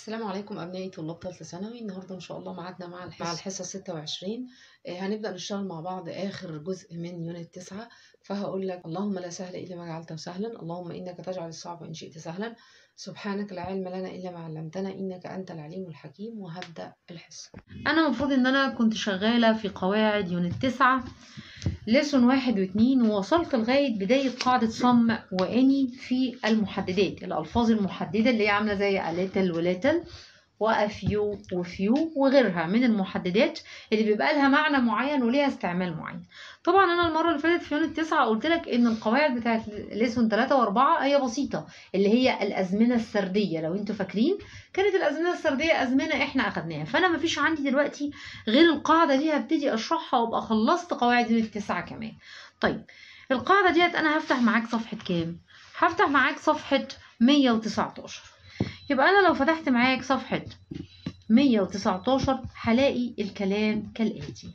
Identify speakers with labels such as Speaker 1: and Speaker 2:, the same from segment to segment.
Speaker 1: السلام عليكم أبنائي طلاب ثالثة ثانوي النهاردة إن شاء الله معادنا مع الحصة, مع الحصة 26 آه، هنبدأ نشتغل مع بعض آخر جزء من يونت 9 فهقول لك اللهم لا سهل إلا ما جعلته سهلا اللهم إنك تجعل الصعب إن شئت سهلا سبحانك لا علم لنا إلا ما علمتنا إنك أنت العليم الحكيم وهبدأ الحصة
Speaker 2: انا المفروض ان انا كنت شغاله في قواعد يونت 9 ليسون واحد واتنين ووصلت لغايه بدايه قاعده صم واني في المحددات الالفاظ المحدده اللي هي عامله زي little وليتل وافيو وفيو وغيرها من المحددات اللي بيبقى لها معنى معين وليها استعمال معين طبعا انا المره اللي فاتت في يونت 9 قلت لك ان القواعد بتاعت ليسون 3 و4 هي بسيطه اللي هي الازمنه السرديه لو انتوا فاكرين كانت الازمنه السرديه ازمنه احنا اخدناها فانا مفيش عندي دلوقتي غير القاعده دي هبتدي اشرحها وابقى خلصت قواعد يونت 9 كمان طيب القاعده ديت انا هفتح معاك صفحه كام هفتح معاك صفحه 119 يبقى انا لو فتحت معاك صفحه 119 هلاقي الكلام كالاتي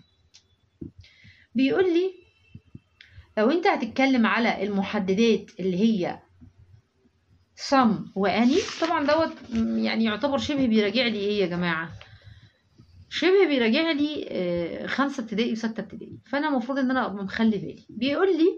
Speaker 2: بيقول لي لو انت هتتكلم على المحددات اللي هي some واني طبعا دوت يعني يعتبر شبه بيراجع لي ايه يا جماعه شبه بيراجع لي آه، خمسة ابتدائي وستة ابتدائي فأنا المفروض إن أنا أبقى مخلي بالي بيقول لي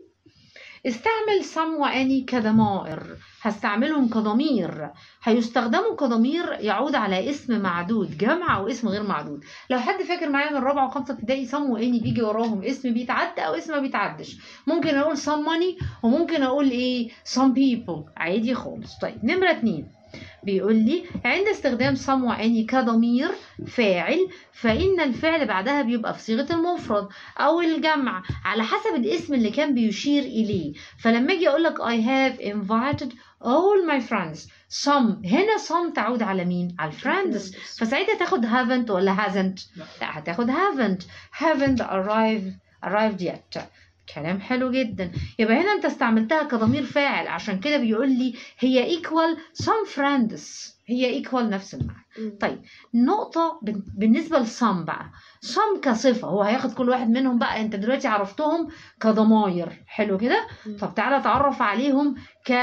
Speaker 2: استعمل some وأني كضمائر هستعملهم كضمير هيستخدموا كضمير يعود على اسم معدود جمع أو اسم غير معدود لو حد فاكر معايا من رابعة وخمسة ابتدائي some وأني بيجي وراهم اسم بيتعدى أو اسم ما بيتعدش ممكن أقول some money وممكن أقول إيه some people عادي خالص طيب نمرة اتنين بيقول لي عند استخدام some وأني كضمير فاعل فإن الفعل بعدها بيبقى في صيغة المفرد أو الجمع على حسب الاسم اللي كان بيشير إليه فلما أجي أقول لك I have invited all my friends some هنا some تعود على مين؟ على friends فساعتها تاخد haven't ولا hasn't؟ لا هتاخد haven't haven't arrived arrived yet كلام حلو جدا يبقى هنا انت استعملتها كضمير فاعل عشان كده بيقول لي هي equal some friends هي equal نفس المعنى طيب نقطة بن- بالنسبة لصم بقى صم كصفة هو هياخد كل واحد منهم بقى انت دلوقتي عرفتهم كضماير حلو كده
Speaker 1: مم.
Speaker 2: طب تعالى اتعرف عليهم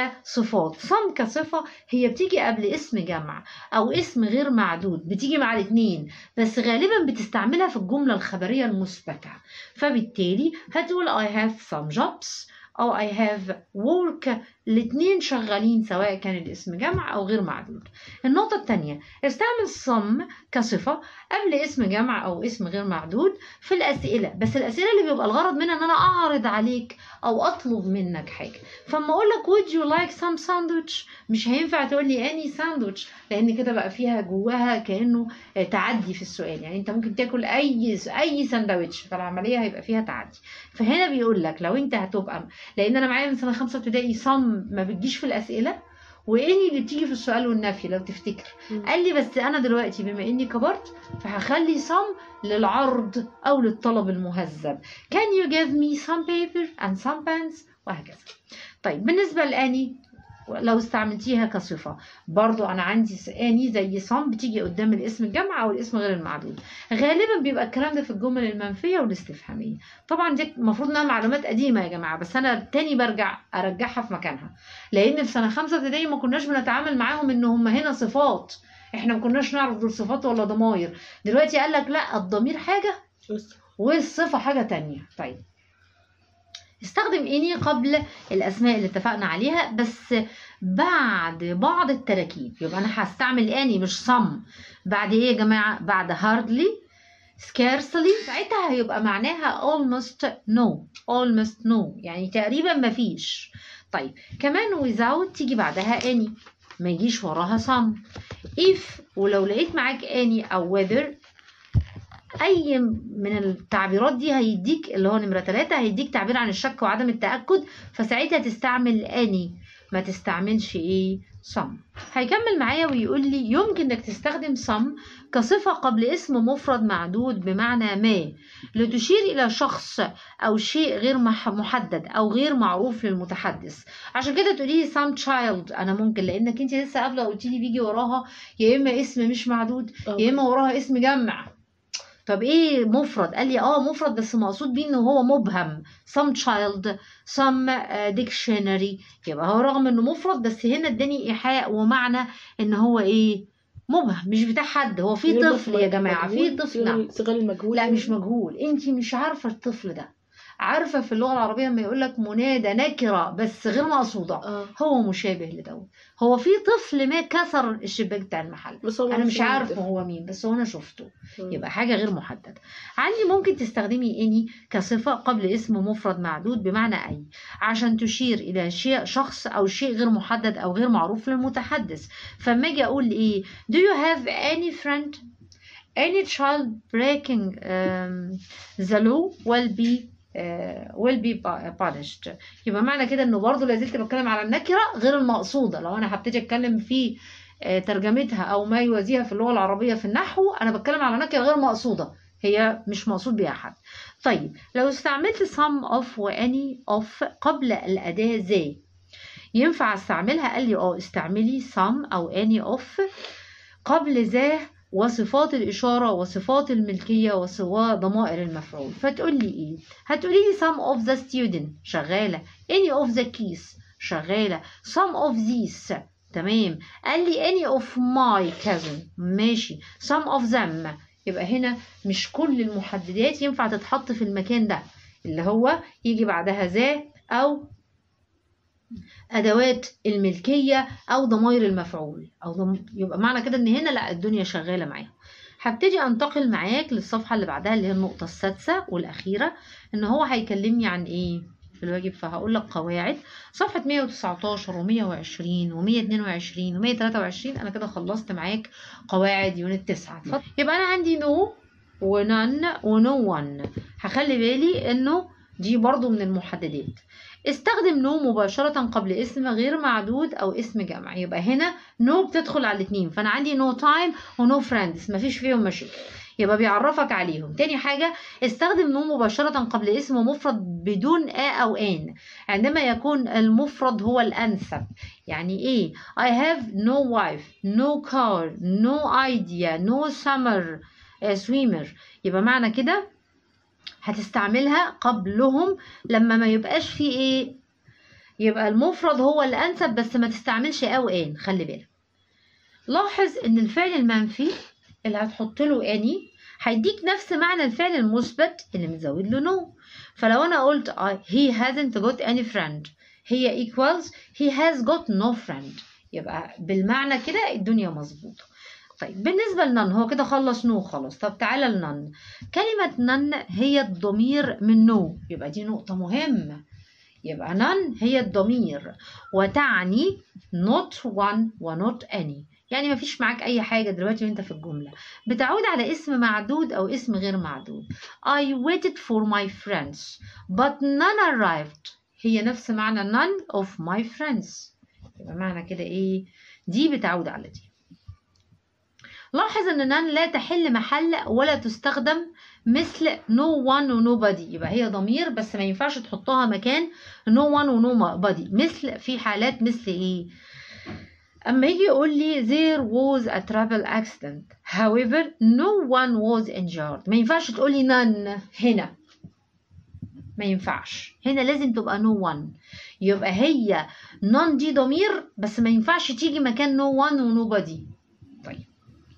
Speaker 2: كصفات صم كصفة هي بتيجي قبل اسم جمع او اسم غير معدود بتيجي مع الاثنين بس غالبا بتستعملها في الجملة الخبرية المثبتة فبالتالي هتقول I have some jobs أو I have work الاتنين شغالين سواء كان الاسم جمع أو غير معدود النقطة التانية استعمل some كصفة قبل اسم جمع أو اسم غير معدود في الأسئلة بس الأسئلة اللي بيبقى الغرض منها إن أنا أعرض عليك أو أطلب منك حاجة فأما أقول لك would you like some sandwich مش هينفع تقول لي any sandwich لأن كده بقى فيها جواها كأنه آه، تعدي في السؤال يعني أنت ممكن تاكل أي أي ساندوتش فالعملية هيبقى فيها تعدي فهنا بيقول لك لو أنت هتبقى لأن أنا معايا من سنة خمسة ابتدائي some ما بتجيش في الأسئلة واني اللي بتيجي في السؤال والنفي لو تفتكر
Speaker 1: مم.
Speaker 2: قال لي بس انا دلوقتي بما اني كبرت فهخلي some للعرض او للطلب المهذب can you give me some paper and some pens وهكذا طيب بالنسبة لاني لو استعملتيها كصفة برضو أنا عندي س- أني زي صم بتيجي قدام الاسم الجمع أو الاسم غير المعدود غالبا بيبقى الكلام ده في الجمل المنفية والاستفهامية طبعا دي المفروض إنها معلومات قديمة يا جماعة بس أنا تاني برجع أرجعها في مكانها لأن في سنة خمسة ابتدائي ما كناش بنتعامل معاهم إن هم هنا صفات احنا ما كناش نعرف دول صفات ولا ضماير دلوقتي قال لك لا الضمير حاجة والصفة حاجة تانية طيب استخدم اني قبل الاسماء اللي اتفقنا عليها بس بعد بعض التراكيب يبقى انا هستعمل اني مش صم بعد ايه يا جماعه بعد hardly scarcely ساعتها هيبقى معناها almost no almost no يعني تقريبا مفيش طيب كمان without تيجي بعدها any ما يجيش وراها some if ولو لقيت معاك any او whether اي من التعبيرات دي هيديك اللي هو نمره ثلاثة هيديك تعبير عن الشك وعدم التاكد فساعتها تستعمل اني ما تستعملش ايه some هيكمل معايا ويقول لي يمكن انك تستخدم some كصفة قبل اسم مفرد معدود بمعنى ما لتشير إلى شخص أو شيء غير مح- محدد أو غير معروف للمتحدث عشان كده تقولي لي some child أنا ممكن لأنك أنت لسه قبل قلت لي بيجي وراها يا إما اسم مش معدود يا إما وراها اسم جمع طب ايه مفرد قال لي اه مفرد بس مقصود بيه ان هو مبهم some child some uh, dictionary يبقى هو رغم انه مفرد بس هنا اداني ايحاء ومعنى ان هو ايه مبهم مش بتاع حد هو في
Speaker 1: غير
Speaker 2: طفل
Speaker 1: مجهول-
Speaker 2: يا جماعه في
Speaker 1: مجهول،
Speaker 2: طفل
Speaker 1: صيغة-
Speaker 2: نعم
Speaker 1: صيغة المجهول
Speaker 2: لا
Speaker 1: يعني.
Speaker 2: مش مجهول انت مش عارفه الطفل ده عارفه في اللغه العربيه لما يقول لك منادى نكره بس غير مقصوده
Speaker 1: اه
Speaker 2: هو مشابه لدوت هو في طفل ما كسر الشباك بتاع المحل
Speaker 1: بس هو
Speaker 2: انا مش
Speaker 1: مفهوم
Speaker 2: عارفه
Speaker 1: ده.
Speaker 2: هو مين بس هو انا شفته
Speaker 1: مم.
Speaker 2: يبقى حاجه غير محدده عندي ممكن تستخدمي اني كصفه قبل اسم مفرد معدود بمعنى اي عشان تشير الى شيء شخص او شيء غير محدد او غير معروف للمتحدث فما اجي اقول ايه do you have any friend any child breaking um, the law will be uh, will be punished يبقى معنى كده انه برضه لازلت بتكلم على النكره غير المقصوده لو انا هبتدي اتكلم في آه، ترجمتها او ما يوازيها في اللغه العربيه في النحو انا بتكلم على نكره غير مقصوده هي مش مقصود بيها حد طيب لو استعملت some of و any of قبل الاداه ذا ينفع استعملها قال لي اه استعملي some او any of قبل ذا وصفات الإشارة وصفات الملكية وضمائر المفعول فتقول لي إيه؟ هتقولي لي some of the student شغالة any of the keys شغالة some of these تمام قال لي any of my cousin ماشي some of them يبقى هنا مش كل المحددات ينفع تتحط في المكان ده اللي هو يجي بعدها ذا أو ادوات الملكيه او ضمائر المفعول او ضم... يبقى معنى كده ان هنا لا الدنيا شغاله معاهم هبتدي انتقل معاك للصفحه اللي بعدها اللي هي النقطه السادسه والاخيره ان هو هيكلمني عن ايه في الواجب فهقول لك قواعد صفحه 119 و120 و122 و123 انا كده خلصت معاك قواعد يونت 9 اتفضل. يبقى انا عندي نو ونن ونو ون هخلي بالي انه دي برضو من المحددات استخدم نو مباشرة قبل اسم غير معدود أو اسم جمع يبقى هنا نو بتدخل على الاتنين فأنا عندي نو تايم ونو فريندز مفيش فيهم مشاكل يبقى بيعرفك عليهم تاني حاجة استخدم نو مباشرة قبل اسم مفرد بدون آ أو آن عندما يكون المفرد هو الأنسب يعني إيه I have no wife no car no idea no summer uh, swimmer يبقى معنى كده هتستعملها قبلهم لما ما يبقاش في ايه يبقى المفرد هو الانسب بس ما تستعملش او ان خلي بالك لاحظ ان الفعل المنفي اللي هتحط له اني هيديك نفس معنى الفعل المثبت اللي متزود له نو فلو انا قلت I, he hasn't got any friend هي equals he has got no friend يبقى بالمعنى كده الدنيا مظبوطه طيب بالنسبة لنن هو كده خلص نو خلاص طب تعالى لنن كلمة نن هي الضمير من نو يبقى دي نقطة مهمة يبقى نن هي الضمير وتعني not one و not any يعني مفيش معاك أي حاجة دلوقتي وانت في الجملة بتعود على اسم معدود أو اسم غير معدود I waited for my friends but none arrived هي نفس معنى none of my friends يبقى معنى كده ايه دي بتعود على دي لاحظ ان نان لا تحل محل ولا تستخدم مثل no one و nobody يبقى هي ضمير بس ما ينفعش تحطها مكان no one و nobody مثل في حالات مثل ايه اما يجي يقول لي there was a travel accident however no one was injured ما ينفعش تقول لي none هنا ما ينفعش هنا لازم تبقى no one يبقى هي none دي ضمير بس ما ينفعش تيجي مكان no one و nobody طيب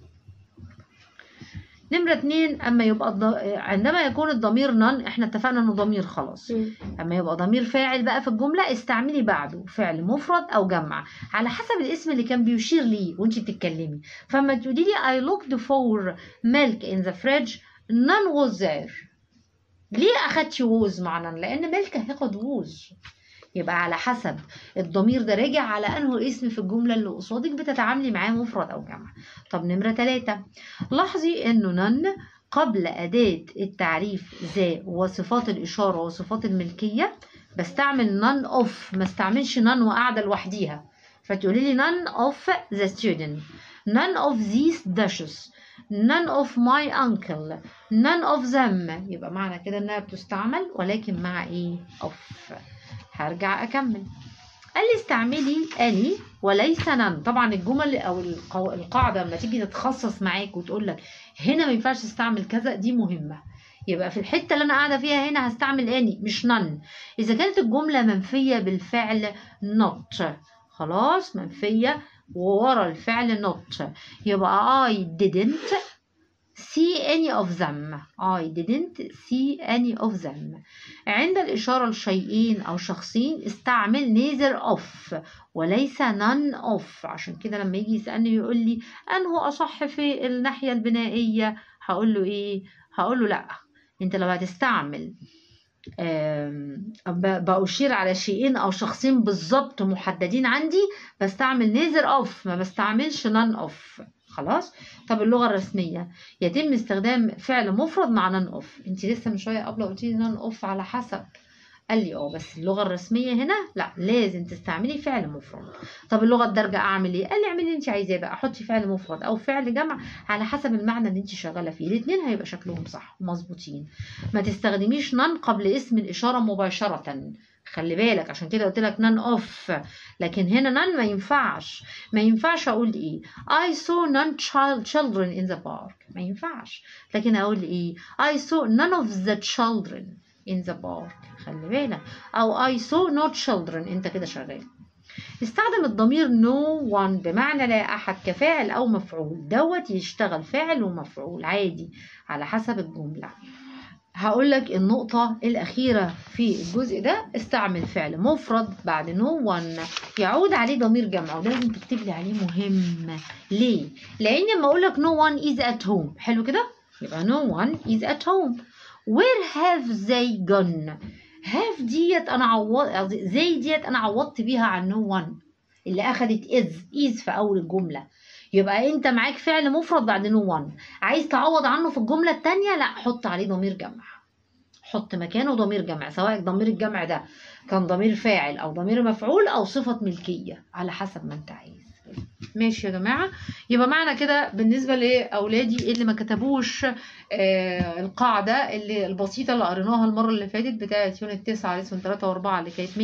Speaker 2: نمرة اتنين أما يبقى الض... عندما يكون الضمير نون احنا اتفقنا انه ضمير خلاص أما يبقى ضمير فاعل بقى في الجملة استعملي بعده فعل مفرد أو جمع على حسب الاسم اللي كان بيشير ليه وانت بتتكلمي فما تقولي لي I looked for milk in the fridge none was there ليه أخدتي ووز مع none لأن ملك هياخد ووز يبقى على حسب الضمير ده راجع على انه اسم في الجمله اللي قصادك بتتعاملي معاه مفرد او جمع طب نمره ثلاثة لاحظي انه نن قبل اداه التعريف ذا وصفات الاشاره وصفات الملكيه بستعمل none of ما استعملش none وقاعده لوحديها فتقولي لي none of the student none of these dishes none of my uncle none of them يبقى معنى كده انها بتستعمل ولكن مع ايه of هرجع اكمل قال لي استعملي اني وليس نن طبعا الجمل او القو... القاعده لما تيجي تتخصص معاك وتقول لك هنا ما ينفعش تستعمل كذا دي مهمه يبقى في الحته اللي انا قاعده فيها هنا هستعمل اني مش نن اذا كانت الجمله منفيه بالفعل not خلاص منفيه وورا الفعل not يبقى I didn't see any of them I didn't see any of them عند الإشارة لشيئين أو شخصين استعمل neither of وليس none of عشان كده لما يجي يسألني يقول لي أنه أصح في الناحية البنائية هقول له إيه هقول له لأ أنت لو هتستعمل آم، ب- بأشير على شيئين أو شخصين بالظبط محددين عندي بستعمل neither of ما بستعملش none of خلاص طب اللغة الرسمية يتم استخدام فعل مفرد مع none of انت لسه من شوية قبل قلت لي none of على حسب قال لي اه بس اللغة الرسمية هنا لا لازم تستعملي فعل مفرد طب اللغة الدارجة اعمل ايه قال لي اعملي اللي انت عايزاه بقى حطي فعل مفرد او فعل جمع على حسب المعنى اللي انت شغالة فيه الاثنين هيبقى شكلهم صح ومظبوطين ما تستخدميش نان قبل اسم الإشارة مباشرة خلي بالك عشان كده قلت لك نان اوف لكن هنا نان ما ينفعش ما ينفعش اقول ايه I saw none child children in the park ما ينفعش لكن اقول ايه I saw none of the children in the park خلي بالك او I saw no children انت كده شغال استخدم الضمير no one بمعنى لا أحد كفاعل أو مفعول دوت يشتغل فاعل ومفعول عادي على حسب الجملة هقول لك النقطة الأخيرة في الجزء ده استعمل فعل مفرد بعد no one يعود عليه ضمير جمع ولازم تكتب لي عليه مهم ليه؟ لأن لما أقول لك no one is at home حلو كده؟ يبقى no one is at home where have they gone؟ have ديت أنا عوض زي ديت أنا عوضت بيها عن no one اللي أخدت is is في أول الجملة يبقى أنت معاك فعل مفرد بعد no one عايز تعوض عنه في الجملة التانية لا حط عليه ضمير جمع حط مكانه ضمير جمع سواء ضمير الجمع ده كان ضمير فاعل او ضمير مفعول او صفة ملكية على حسب ما انت عايز ماشي يا جماعة يبقى معنى كده بالنسبة لأولادي اللي ما كتبوش آه القاعدة اللي البسيطة اللي قريناها المرة اللي فاتت بتاعة يونت 9 لسون 3 و4 اللي كانت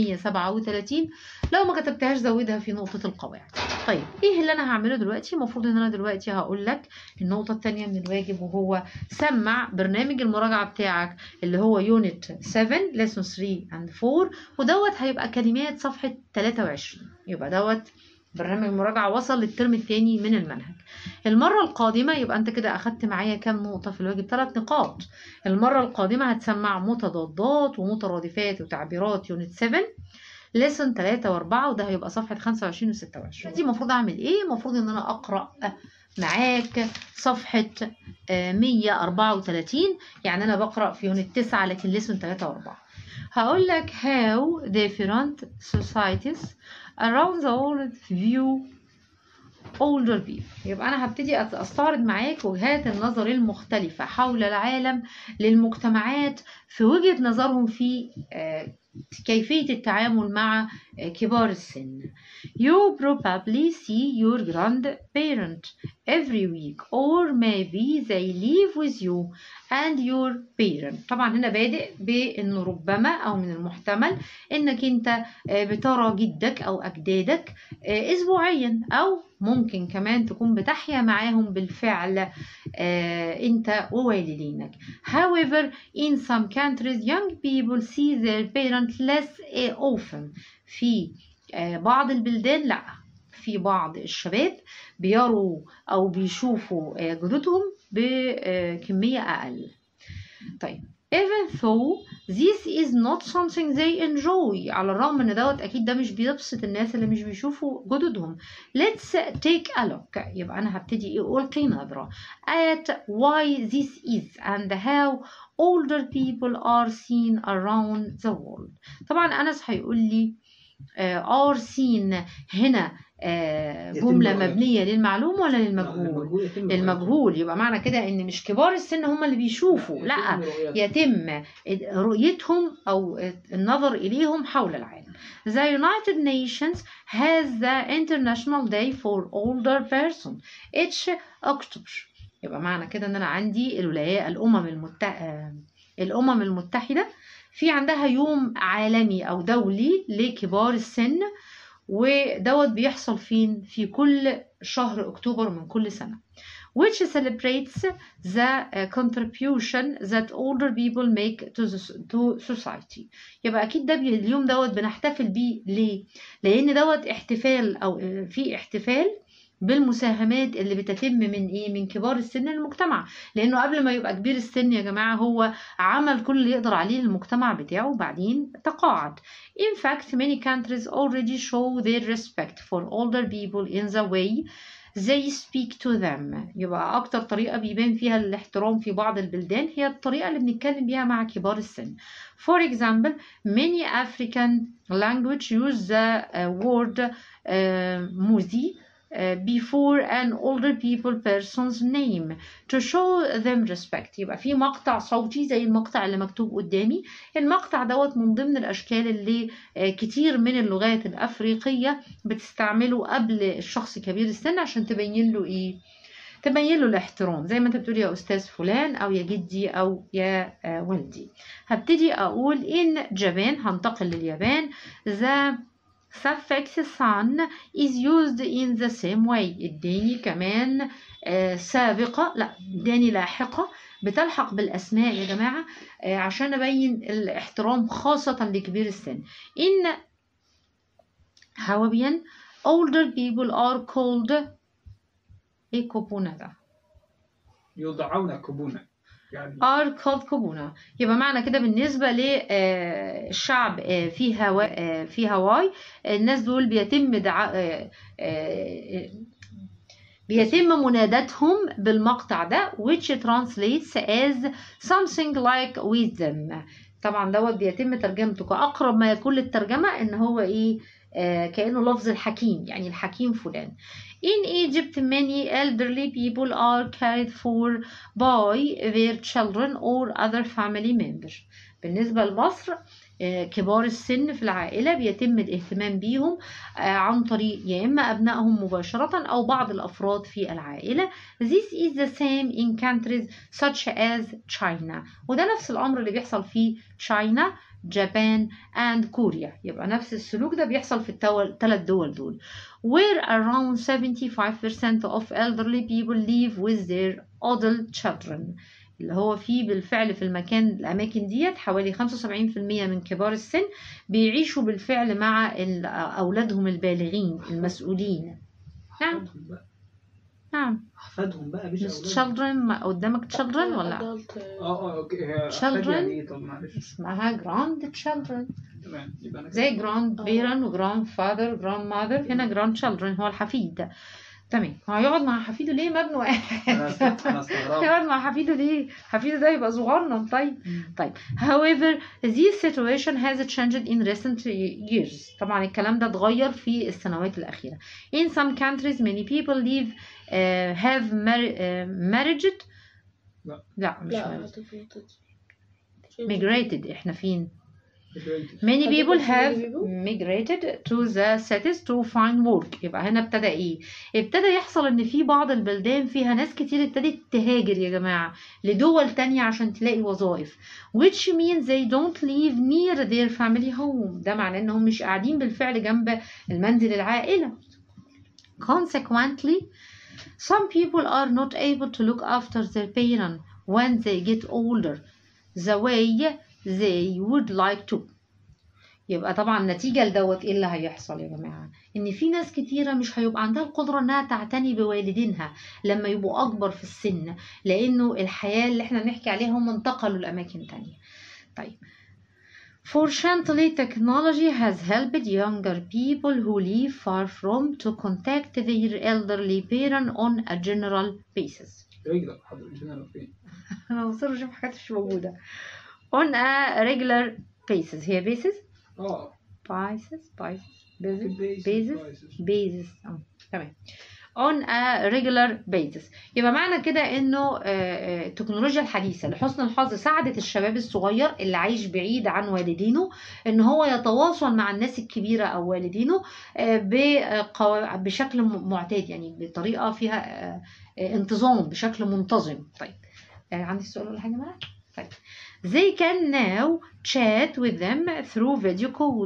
Speaker 2: 137 لو ما كتبتهاش زودها في نقطة القواعد طيب ايه اللي انا هعمله دلوقتي المفروض ان انا دلوقتي هقول لك النقطة التانية من الواجب وهو سمع برنامج المراجعة بتاعك اللي هو يونت 7 ليسون 3 and 4 ودوت هيبقى كلمات صفحة 23 يبقى دوت برنامج المراجعة وصل للترم الثاني من المنهج المرة القادمة يبقى انت كده اخدت معايا كام نقطة في الواجب ثلاث نقاط المرة القادمة هتسمع متضادات ومترادفات وتعبيرات يونت 7 ليسون 3 و4 وده هيبقى صفحة 25 و 26 دي المفروض اعمل ايه المفروض ان انا اقرأ معاك صفحة آه، 134 يعني انا بقرأ في يونت 9 لكن ليسون 3 و4 هقول لك how different societies around the world view older people يبقى أنا هبتدي أت- أستعرض معاك وجهات النظر المختلفة حول العالم للمجتمعات في وجهة نظرهم في آه، كيفية التعامل مع آه، كبار السن You probably see your grandparent every week or maybe they live with you and your parent طبعا هنا بادئ بأنه ربما أو من المحتمل أنك أنت آه، بترى جدك أو أجدادك آه، أسبوعيا أو ممكن كمان تكون بتحيا معاهم بالفعل آه، أنت ووالدينك However, in some countries, young people see their parents less uh, often. في آه، بعض البلدان لا في بعض الشباب بيروا أو بيشوفوا آه، جدودهم بكمية أقل. طيب even though this is not something they enjoy على الرغم ان دوت اكيد ده مش بيبسط الناس اللي مش بيشوفوا جدودهم let's take a look يبقى انا هبتدي ايه القي نظره at why this is and how older people are seen around the world طبعا انس هيقول لي آه، are seen هنا آه،
Speaker 3: يتم
Speaker 2: جملة
Speaker 3: رؤيته.
Speaker 2: مبنية للمعلوم ولا للمجهول
Speaker 3: يتم
Speaker 2: للمجهول يبقى معنى كده ان مش كبار السن هم اللي بيشوفوا لا يتم رؤيتهم أو النظر إليهم حول العالم. The United Nations has the International Day for Older Person each October. يبقى معنى كده إن أنا عندي الولايات الأمم المتحدة الأمم المتحدة في عندها يوم عالمي أو دولي لكبار السن ودوت بيحصل فين في كل شهر أكتوبر من كل سنة which celebrates the uh, contribution that older people make to, the, to society يبقى أكيد ده بي- اليوم دوت بنحتفل بيه ليه؟ لأن دوت احتفال أو آه، في احتفال بالمساهمات اللي بتتم من ايه من كبار السن للمجتمع لانه قبل ما يبقى كبير السن يا جماعه هو عمل كل اللي يقدر عليه للمجتمع بتاعه وبعدين تقاعد In fact many countries already show their respect for older people in the way they speak to them يبقى أكتر طريقة بيبان فيها الاحترام في بعض البلدان هي الطريقة اللي بنتكلم بيها مع كبار السن For example many African language use the uh, word uh, muzi uh, before an older people person's name to show them respect يبقى في مقطع صوتي زي المقطع اللي مكتوب قدامي المقطع دوت من ضمن الأشكال اللي آه، كتير من اللغات الأفريقية بتستعمله قبل الشخص كبير السن عشان تبين له إيه تبين له الاحترام زي ما انت بتقول يا استاذ فلان او يا جدي او يا آه، والدي هبتدي اقول ان جابان هنتقل لليابان the suffix son is used in the same way اداني كمان آه، سابقة لا اداني لاحقة بتلحق بالأسماء يا جماعة آه، عشان أبين الاحترام خاصة لكبير السن إن هوابيا older people are called إيه كوبونا ده
Speaker 3: يدعون كبونا يعني
Speaker 2: are called كوبونا يبقى معنى كده بالنسبة للشعب في هوا في هاواي الناس دول بيتم دعاء آه، آه، بيتم مناداتهم بالمقطع ده which translates as something like wisdom طبعا دوت بيتم ترجمته كأقرب ما يكون للترجمة ان هو ايه آه كأنه لفظ الحكيم يعني الحكيم فلان In Egypt many elderly people are cared for by their children or other family members بالنسبة لمصر آه، كبار السن في العائلة بيتم الاهتمام بيهم آه، عن طريق يا إما أبنائهم مباشرة أو بعض الأفراد في العائلة This is the same in countries such as China وده نفس الأمر اللي بيحصل في China Japan and Korea يبقى نفس السلوك ده بيحصل في الثلاث دول دول where around 75% of elderly people live with their adult children اللي هو فيه بالفعل في المكان الأماكن ديت حوالي 75% من كبار السن بيعيشوا بالفعل مع ال- أولادهم البالغين المسؤولين نعم
Speaker 3: أحفادهم بقى
Speaker 2: نعم
Speaker 3: أحفادهم بقى مش
Speaker 2: مش
Speaker 3: أولادهم.
Speaker 2: children ما قدامك children ولا
Speaker 1: adult
Speaker 3: اه اه اوكي هي
Speaker 2: Children.
Speaker 3: أحفاد يعني ايه طب معلش
Speaker 2: اسمها grand children
Speaker 3: تمام يبقى أنا
Speaker 2: زي
Speaker 3: كده-
Speaker 2: grand
Speaker 1: آه.
Speaker 2: parent و grand father grand mother هنا grand children هو الحفيد تمام هو هيقعد مع حفيده ليه مبني واحد
Speaker 3: أنا است- أنا استغربت
Speaker 2: هيقعد مع حفيده ليه حفيده ده يبقى صغنن طيب طيب however this situation has changed in recent years طبعا الكلام ده اتغير في السنوات الأخيرة in some countries many people live uh, have mar- uh, married
Speaker 3: لا.
Speaker 2: لا مش
Speaker 1: لا
Speaker 2: married.
Speaker 1: هتفلتت.
Speaker 2: migrated احنا فين
Speaker 3: Migrated.
Speaker 2: many
Speaker 1: هتبقى
Speaker 2: people
Speaker 1: في
Speaker 2: have
Speaker 1: many people؟
Speaker 2: migrated to the cities to find work يبقى هنا ابتدى ايه ابتدى يحصل ان في بعض البلدان فيها ناس كتير ابتدت تهاجر يا جماعة لدول تانية عشان تلاقي وظائف which means they don't live near their family home ده معناه انهم مش قاعدين بالفعل جنب المنزل العائلة consequently some people are not able to look after their parents when they get older the way they would like to يبقى طبعا نتيجة لدوت ايه اللي هيحصل يا جماعة ان في ناس كتيرة مش هيبقى عندها القدرة انها تعتني بوالدينها لما يبقوا اكبر في السن لانه الحياة اللي احنا بنحكي عليها هم انتقلوا لاماكن تانية طيب Fortunately, technology has helped younger people who live far from to contact their elderly parent on a general basis.
Speaker 3: رجلك حضرتك هنا فين؟
Speaker 2: أنا بصير أشوف حاجات مش موجودة. On a regular basis. هي basis؟
Speaker 3: اه
Speaker 2: basis basis basis
Speaker 3: Basis,
Speaker 2: basis
Speaker 3: basis.
Speaker 2: basis اه تمام on a regular basis يبقى معنى كده انه آه، آه، التكنولوجيا الحديثه لحسن الحظ ساعدت الشباب الصغير اللي عايش بعيد عن والدينه ان هو يتواصل مع الناس الكبيره او والدينه آه، بقوا- بشكل م- معتاد يعني بطريقه فيها آه، آه، انتظام بشكل منتظم طيب آه، عندي سؤال ولا حاجه معاك طيب they can now chat with them through video calls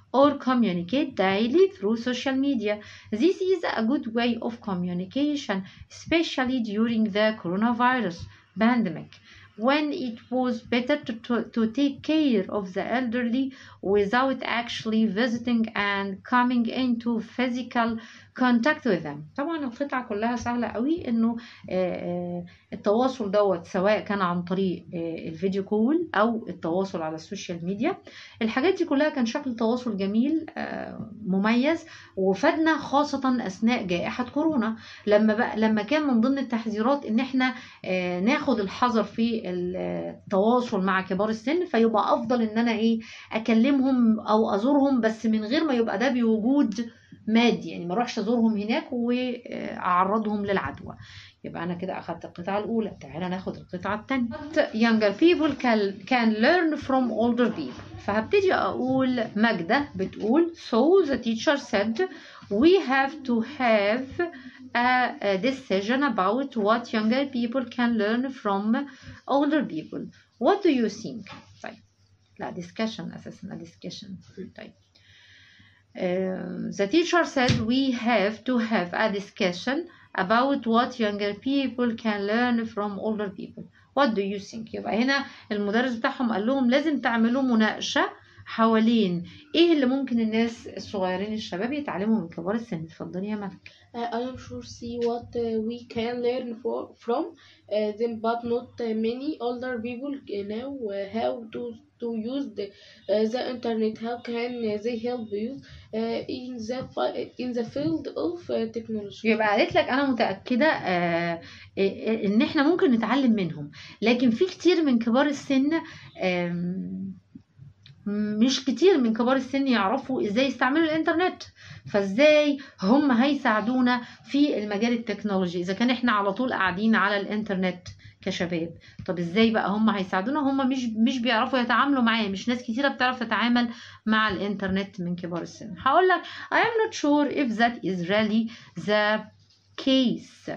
Speaker 2: or communicate daily through social media. This is a good way of communication, especially during the coronavirus pandemic, when it was better to, to, to take care of the elderly without actually visiting and coming into physical contact with them. طبعا القطعة كلها سهلة قوي انه آه، آه، التواصل دوت سواء كان عن طريق آه، الفيديو كول او التواصل على السوشيال ميديا الحاجات دي كلها كان شكل تواصل جميل آه، مميز وفادنا خاصة أثناء جائحة كورونا لما بقى لما كان من ضمن التحذيرات إن إحنا آه، ناخد الحذر في التواصل مع كبار السن فيبقى أفضل إن أنا إيه أكلمهم أو أزورهم بس من غير ما يبقى ده بوجود مادي يعني ما اروحش ازورهم هناك واعرضهم للعدوى يبقى انا كده اخدت القطعه الاولى تعالى ناخد القطعه الثانيه younger people can, can learn from older people فهبتدي اقول ماجده بتقول so the teacher said we have to have a, a decision about what younger people can learn from older people what do you think طيب لا discussion اساسا discussion طيب Um, the teacher said we have to have a discussion about what younger people can learn from older people. What do you think? يبقى هنا المدرس بتاعهم قال لهم لازم تعملوا مناقشة حوالين ايه اللي ممكن الناس الصغيرين الشباب يتعلموا من كبار السن اتفضلي يا ملك
Speaker 4: Uh, I am sure see what uh, we can learn for, from uh, them, but not uh, many older people uh, know uh, how to to use the uh, the internet. How can uh, they help you uh, in the fi- in the field of uh, technology?
Speaker 2: يبقى قالت لك انا متاكده آه آه، ان احنا ممكن نتعلم منهم لكن في كتير من كبار السن آم، مش كتير من كبار السن يعرفوا ازاي يستعملوا الانترنت فازاي هم هيساعدونا في المجال التكنولوجي اذا كان احنا على طول قاعدين على الانترنت كشباب طب ازاي بقى هم هيساعدونا هم مش مش بيعرفوا يتعاملوا معاه مش ناس كتيره بتعرف تتعامل مع الانترنت من كبار السن هقول لك I am not sure if that is really the case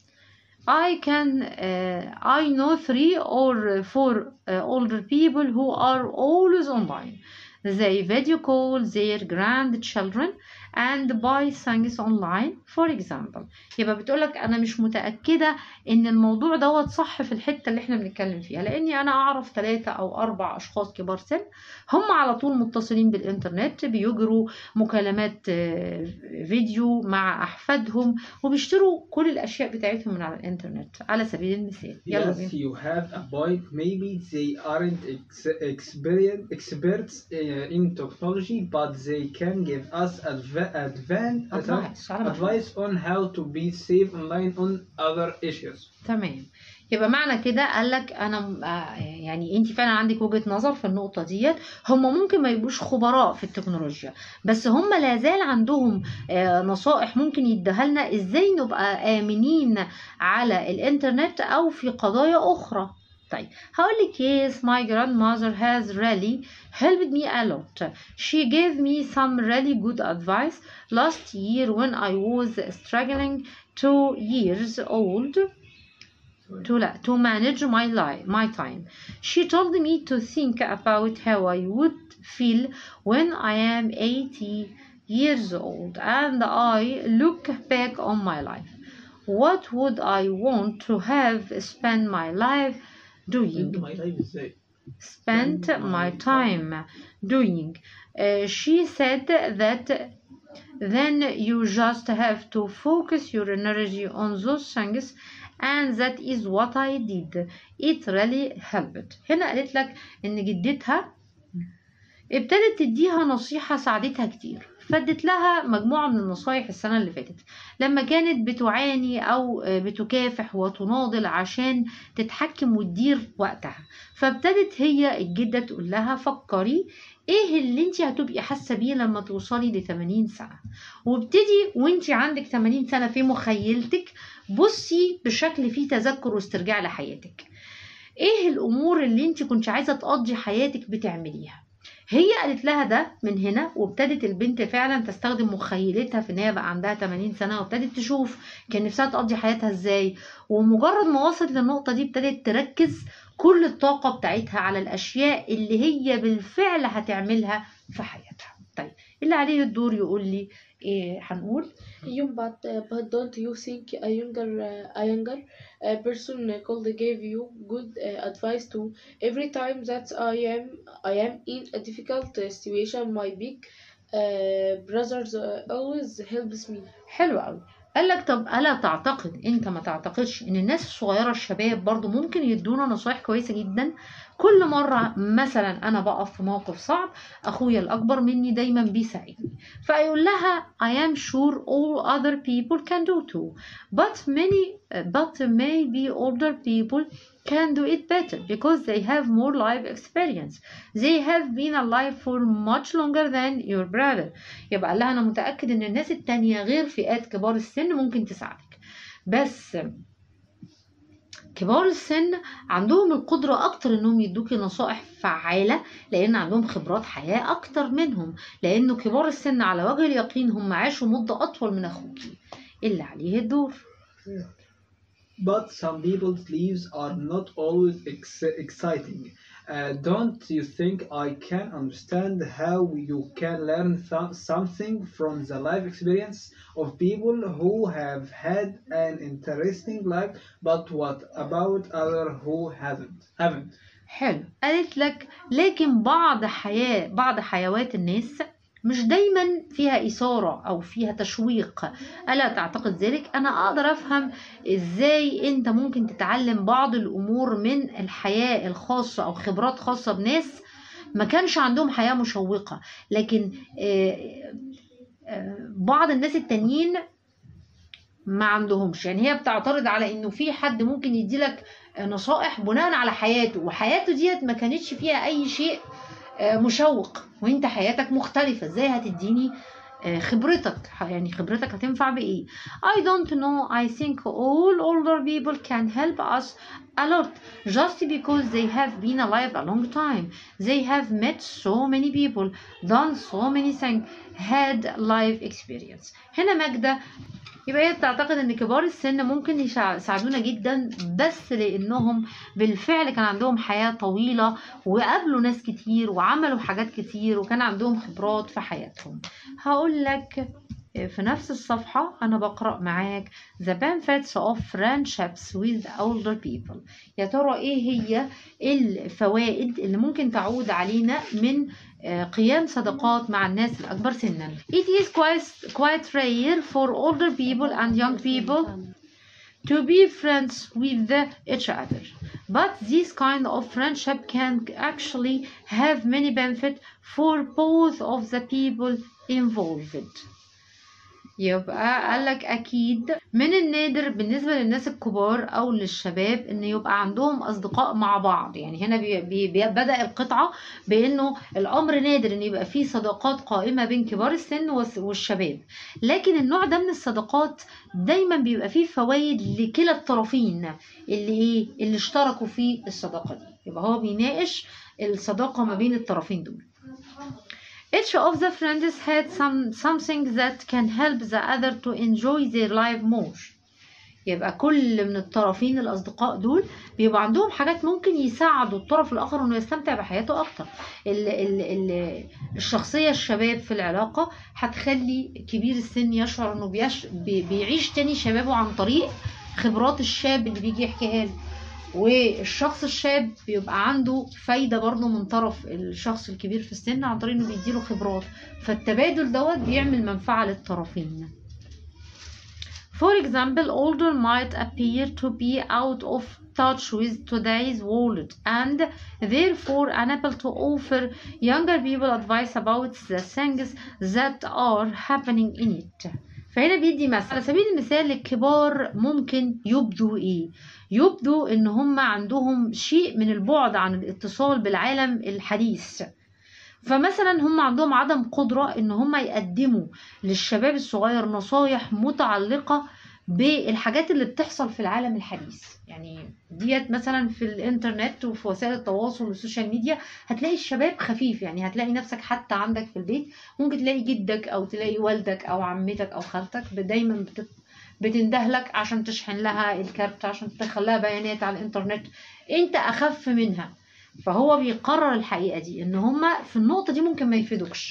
Speaker 2: I can uh, I know three or four uh, older people who are always online. They video call their grandchildren and buy things online for example. يبقى بتقولك أنا مش متأكدة إن الموضوع دوت صح في الحتة اللي احنا بنتكلم فيها لأني أنا أعرف ثلاثة أو أربع أشخاص كبار سن هم على طول متصلين بالإنترنت بيجروا مكالمات آه، فيديو مع أحفادهم وبيشتروا كل الأشياء بتاعتهم من على الإنترنت على سبيل المثال يلا
Speaker 3: Yes,
Speaker 2: بينا
Speaker 3: you have a point. Maybe they aren't ex- experience, experts uh, in technology, but they can give us adv- advan-
Speaker 2: Advice على ما
Speaker 3: advice on how to be safe online on other issues.
Speaker 2: تمام يبقى معنى كده قال لك انا آه، يعني انت فعلا عندك وجهة نظر في النقطة ديت هم ممكن ما يبقوش خبراء في التكنولوجيا بس هم لازال عندهم آه، نصائح ممكن يديها لنا ازاي نبقى آمنين على الانترنت او في قضايا اخرى طيب هقول لك yes my grandmother has really helped me a lot she gave me some really good advice last year when I was struggling two years old to, la- to manage my life, my time. She told me to think about how I would feel when I am 80 years old and I look back on my life. What would I want to have spent my life doing?
Speaker 3: my life ازاي؟
Speaker 2: spent my time doing. Uh, she said that then you just have to focus your energy on those things and that is what I did. It really helped. هنا قالت لك إن جدتها ابتدت تديها نصيحة ساعدتها كتير فادت لها مجموعة من النصايح السنة اللي فاتت لما كانت بتعاني أو بتكافح وتناضل عشان تتحكم وتدير وقتها فابتدت هي الجدة تقول لها فكري ايه اللي انت هتبقي حاسة بيه لما توصلي ل 80 سنة وابتدي وانت عندك 80 سنة في مخيلتك بصي بشكل فيه تذكر واسترجاع لحياتك ايه الامور اللي انت كنت عايزة تقضي حياتك بتعمليها هي قالت لها ده من هنا وابتدت البنت فعلا تستخدم مخيلتها في ان هي بقى عندها 80 سنه وابتدت تشوف كان نفسها تقضي حياتها ازاي ومجرد ما وصلت للنقطه دي ابتدت تركز كل الطاقه بتاعتها على الاشياء اللي هي بالفعل هتعملها في حياتها طيب اللي عليه الدور يقول لي إيه هنقول
Speaker 4: You, but uh, but don't you think a younger uh, a younger uh, person could give you good uh, advice too? Every time that I am I am in a difficult uh, situation, my big uh, brothers uh, always helps me.
Speaker 2: حلو قوي قال لك طب الا تعتقد انت ما تعتقدش ان الناس الصغيره الشباب برضو ممكن يدونا نصايح كويسه جدا كل مره مثلا انا بقف في موقف صعب اخويا الاكبر مني دايما بيساعدني فيقول لها I am sure all other people can do too but many but maybe older people can do it better because they have more life experience they have been alive for much longer than your brother يبقى قال لها انا متاكد ان الناس التانية غير فئات كبار السن ممكن تساعدك بس كبار السن عندهم القدرة أكتر إنهم يدوكي نصائح فعالة لأن عندهم خبرات حياة أكتر منهم لأنه كبار السن على وجه اليقين هم عاشوا مدة أطول من أخوكي اللي عليه الدور
Speaker 3: But some people's lives are not always ex- exciting. Uh, don't you think I can understand how you can learn th- something from the life experience of people who have had an interesting life, but what about other who haven't? Haven't.
Speaker 2: حلو قالت لك لكن بعض حياة بعض حيوات الناس مش دايما فيها إثارة أو فيها تشويق ألا تعتقد ذلك؟ أنا أقدر أفهم إزاي أنت ممكن تتعلم بعض الأمور من الحياة الخاصة أو خبرات خاصة بناس ما كانش عندهم حياة مشوقة لكن آه، آه، بعض الناس التانيين ما عندهمش يعني هي بتعترض على انه في حد ممكن يديلك نصائح بناء على حياته وحياته ديت ما كانتش فيها اي شيء آه، مشوق وانت حياتك مختلفة ازاي هتديني آه، خبرتك يعني خبرتك هتنفع بايه I don't know I think all older people can help us a lot just because they have been alive a long time they have met so many people done so many things had life experience هنا ماجدة يبقى هي بتعتقد ان كبار السن ممكن يساع- يساعدونا جدا بس لانهم بالفعل كان عندهم حياة طويلة وقابلوا ناس كتير وعملوا حاجات كتير وكان عندهم خبرات في حياتهم هقول لك في نفس الصفحة أنا بقرأ معاك The benefits of friendships with older people يا ترى إيه هي الفوائد اللي ممكن تعود علينا من آه، قيام صداقات مع الناس الأكبر سنا It is quite, quite rare for older people and young people to be friends with each other. But this kind of friendship can actually have many benefits for both of the people involved. يبقى قالك أكيد من النادر بالنسبة للناس الكبار أو للشباب إن يبقى عندهم أصدقاء مع بعض يعني هنا بي بي بي- بدأ القطعة بإنه الأمر نادر إن يبقى فيه صداقات قائمة بين كبار السن والس- والشباب لكن النوع ده من الصداقات دايما بيبقى فيه فوائد لكلا الطرفين اللي ايه اللي اشتركوا في الصداقة دي يبقى هو بيناقش الصداقة ما بين الطرفين دول Each of the friends had some something that can help the other to enjoy their life more. يبقى كل من الطرفين الأصدقاء دول بيبقى عندهم حاجات ممكن يساعدوا الطرف الآخر إنه يستمتع بحياته أكتر. ال ال ال الشخصية الشباب في العلاقة هتخلي كبير السن يشعر إنه بيش بي- بيعيش تاني شبابه عن طريق خبرات الشاب اللي بيجي يحكيها له. والشخص الشاب بيبقى عنده فايدة برضه من طرف الشخص الكبير في السن عن طريق انه بيديله خبرات فالتبادل دوت بيعمل منفعة للطرفين For example, older might appear to be out of touch with today's world and therefore unable to offer younger people advice about the things that are happening in it. فهنا بيدي مثل على سبيل المثال الكبار ممكن يبدوا ايه يبدوا ان هم عندهم شيء من البعد عن الاتصال بالعالم الحديث فمثلا هم عندهم عدم قدرة ان هم يقدموا للشباب الصغير نصايح متعلقة بالحاجات اللي بتحصل في العالم الحديث يعني ديت مثلا في الانترنت وفي وسائل التواصل والسوشيال ميديا هتلاقي الشباب خفيف يعني هتلاقي نفسك حتى عندك في البيت ممكن تلاقي جدك او تلاقي والدك او عمتك او خالتك دايما بتت... بتندهلك عشان تشحن لها الكارت عشان تدخل لها بيانات على الانترنت انت اخف منها فهو بيقرر الحقيقة دي ان هما في النقطة دي ممكن ما يفيدوكش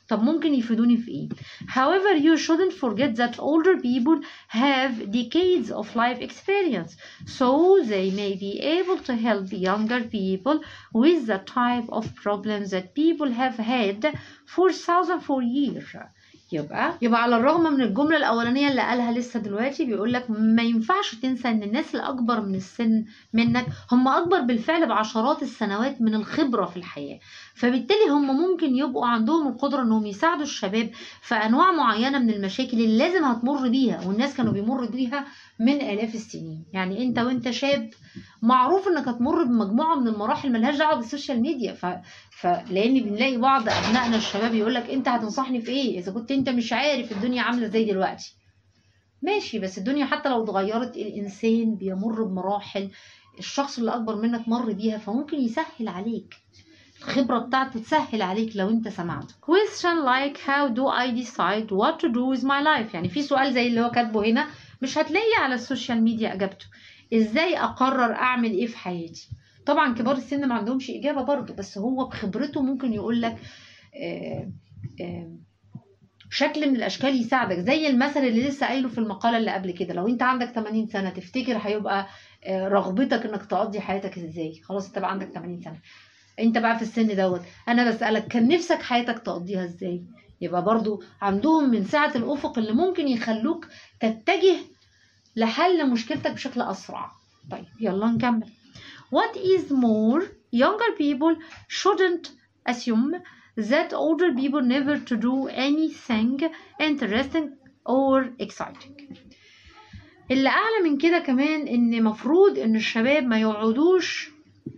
Speaker 2: طب ممكن يفيدوني في ايه however you shouldn't forget that older people have decades of life experience so they may be able to help younger people with the type of problems that people have had for thousands for years يبقى يبقى على الرغم من الجملة الأولانية اللي قالها لسه دلوقتي بيقول لك ما ينفعش تنسى إن الناس الأكبر من السن منك هم أكبر بالفعل بعشرات السنوات من الخبرة في الحياة فبالتالي هم ممكن يبقوا عندهم القدرة إنهم يساعدوا الشباب في أنواع معينة من المشاكل اللي لازم هتمر بيها والناس كانوا بيمروا بيها من آلاف السنين يعني أنت وأنت شاب معروف إنك هتمر بمجموعة من المراحل ملهاش دعوة بالسوشيال ميديا ف... فلان بنلاقي بعض ابنائنا الشباب يقول لك انت هتنصحني في ايه اذا كنت انت مش عارف الدنيا عامله ازاي دلوقتي ماشي بس الدنيا حتى لو اتغيرت الانسان بيمر بمراحل الشخص اللي اكبر منك مر بيها فممكن يسهل عليك الخبرة بتاعته تسهل عليك لو انت سمعته question like how do I decide what to do with my life يعني في سؤال زي اللي هو كاتبه هنا مش هتلاقي على السوشيال ميديا اجابته ازاي اقرر اعمل ايه في حياتي طبعا كبار السن ما عندهمش اجابه برضه بس هو بخبرته ممكن يقول لك آه، آه، شكل من الاشكال يساعدك زي المثل اللي لسه قايله في المقاله اللي قبل كده لو انت عندك 80 سنه تفتكر هيبقى آه، رغبتك انك تقضي حياتك ازاي خلاص انت بقى عندك 80 سنه انت بقى في السن دوت انا بسالك كان نفسك حياتك تقضيها ازاي يبقى برضو عندهم من سعه الافق اللي ممكن يخلوك تتجه لحل مشكلتك بشكل اسرع طيب يلا نكمل What is more, younger people shouldn't assume that older people never to do anything interesting or exciting. اللي أعلى من كده كمان إن مفروض إن الشباب ما يقعدوش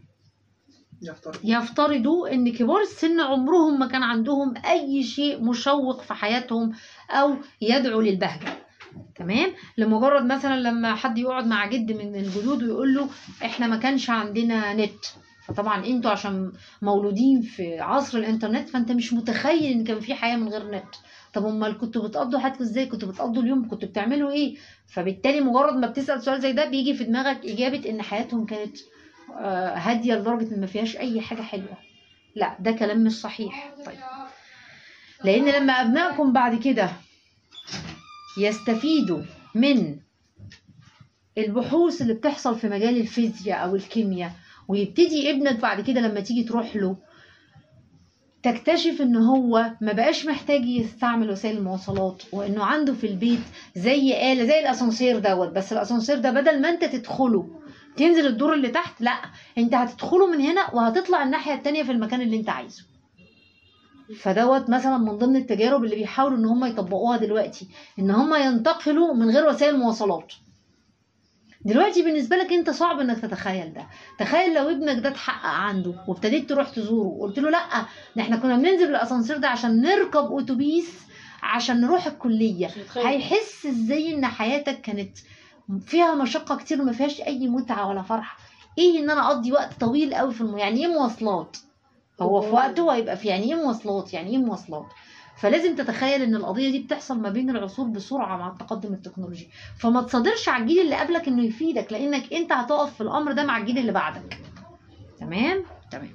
Speaker 3: يفترض
Speaker 2: يفترضوا ان كبار السن عمرهم ما كان عندهم اي شيء مشوق في حياتهم او يدعو للبهجه تمام لمجرد مثلا لما حد يقعد مع جد من الجدود ويقول له احنا ما كانش عندنا نت فطبعا انتوا عشان مولودين في عصر الانترنت فانت مش متخيل ان كان في حياه من غير نت طب امال كنتوا بتقضوا حياتكم ازاي كنتوا بتقضوا اليوم كنتوا بتعملوا ايه فبالتالي مجرد ما بتسال سؤال زي ده بيجي في دماغك اجابه ان حياتهم كانت آه، هاديه لدرجه ان ما فيهاش اي حاجه حلوه لا ده كلام مش صحيح طيب لان لما ابنائكم بعد كده يستفيدوا من البحوث اللي بتحصل في مجال الفيزياء او الكيمياء ويبتدي ابنك بعد كده لما تيجي تروح له تكتشف ان هو ما بقاش محتاج يستعمل وسائل المواصلات وانه عنده في البيت زي آلة زي الاسانسير دوت بس الاسانسير ده بدل ما انت تدخله تنزل الدور اللي تحت لا انت هتدخله من هنا وهتطلع الناحية التانية في المكان اللي انت عايزه فدوت مثلا من ضمن التجارب اللي بيحاولوا ان هم يطبقوها دلوقتي ان هم ينتقلوا من غير وسائل مواصلات دلوقتي بالنسبه لك انت صعب انك تتخيل ده تخيل لو ابنك ده اتحقق عنده وابتديت تروح تزوره وقلت له لا ده احنا كنا بننزل الاسانسير ده عشان نركب اتوبيس عشان نروح الكليه
Speaker 4: متخيل.
Speaker 2: هيحس ازاي ان حياتك كانت فيها مشقه كتير وما فيهاش اي متعه ولا فرحه ايه ان انا اقضي وقت طويل قوي في الم... يعني ايه مواصلات هو في وقته هيبقى في يعني ايه مواصلات يعني ايه مواصلات فلازم تتخيل ان القضيه دي بتحصل ما بين العصور بسرعه مع التقدم التكنولوجي فما تصادرش على الجيل اللي قبلك انه يفيدك لانك انت هتقف في الامر ده مع الجيل اللي بعدك تمام تمام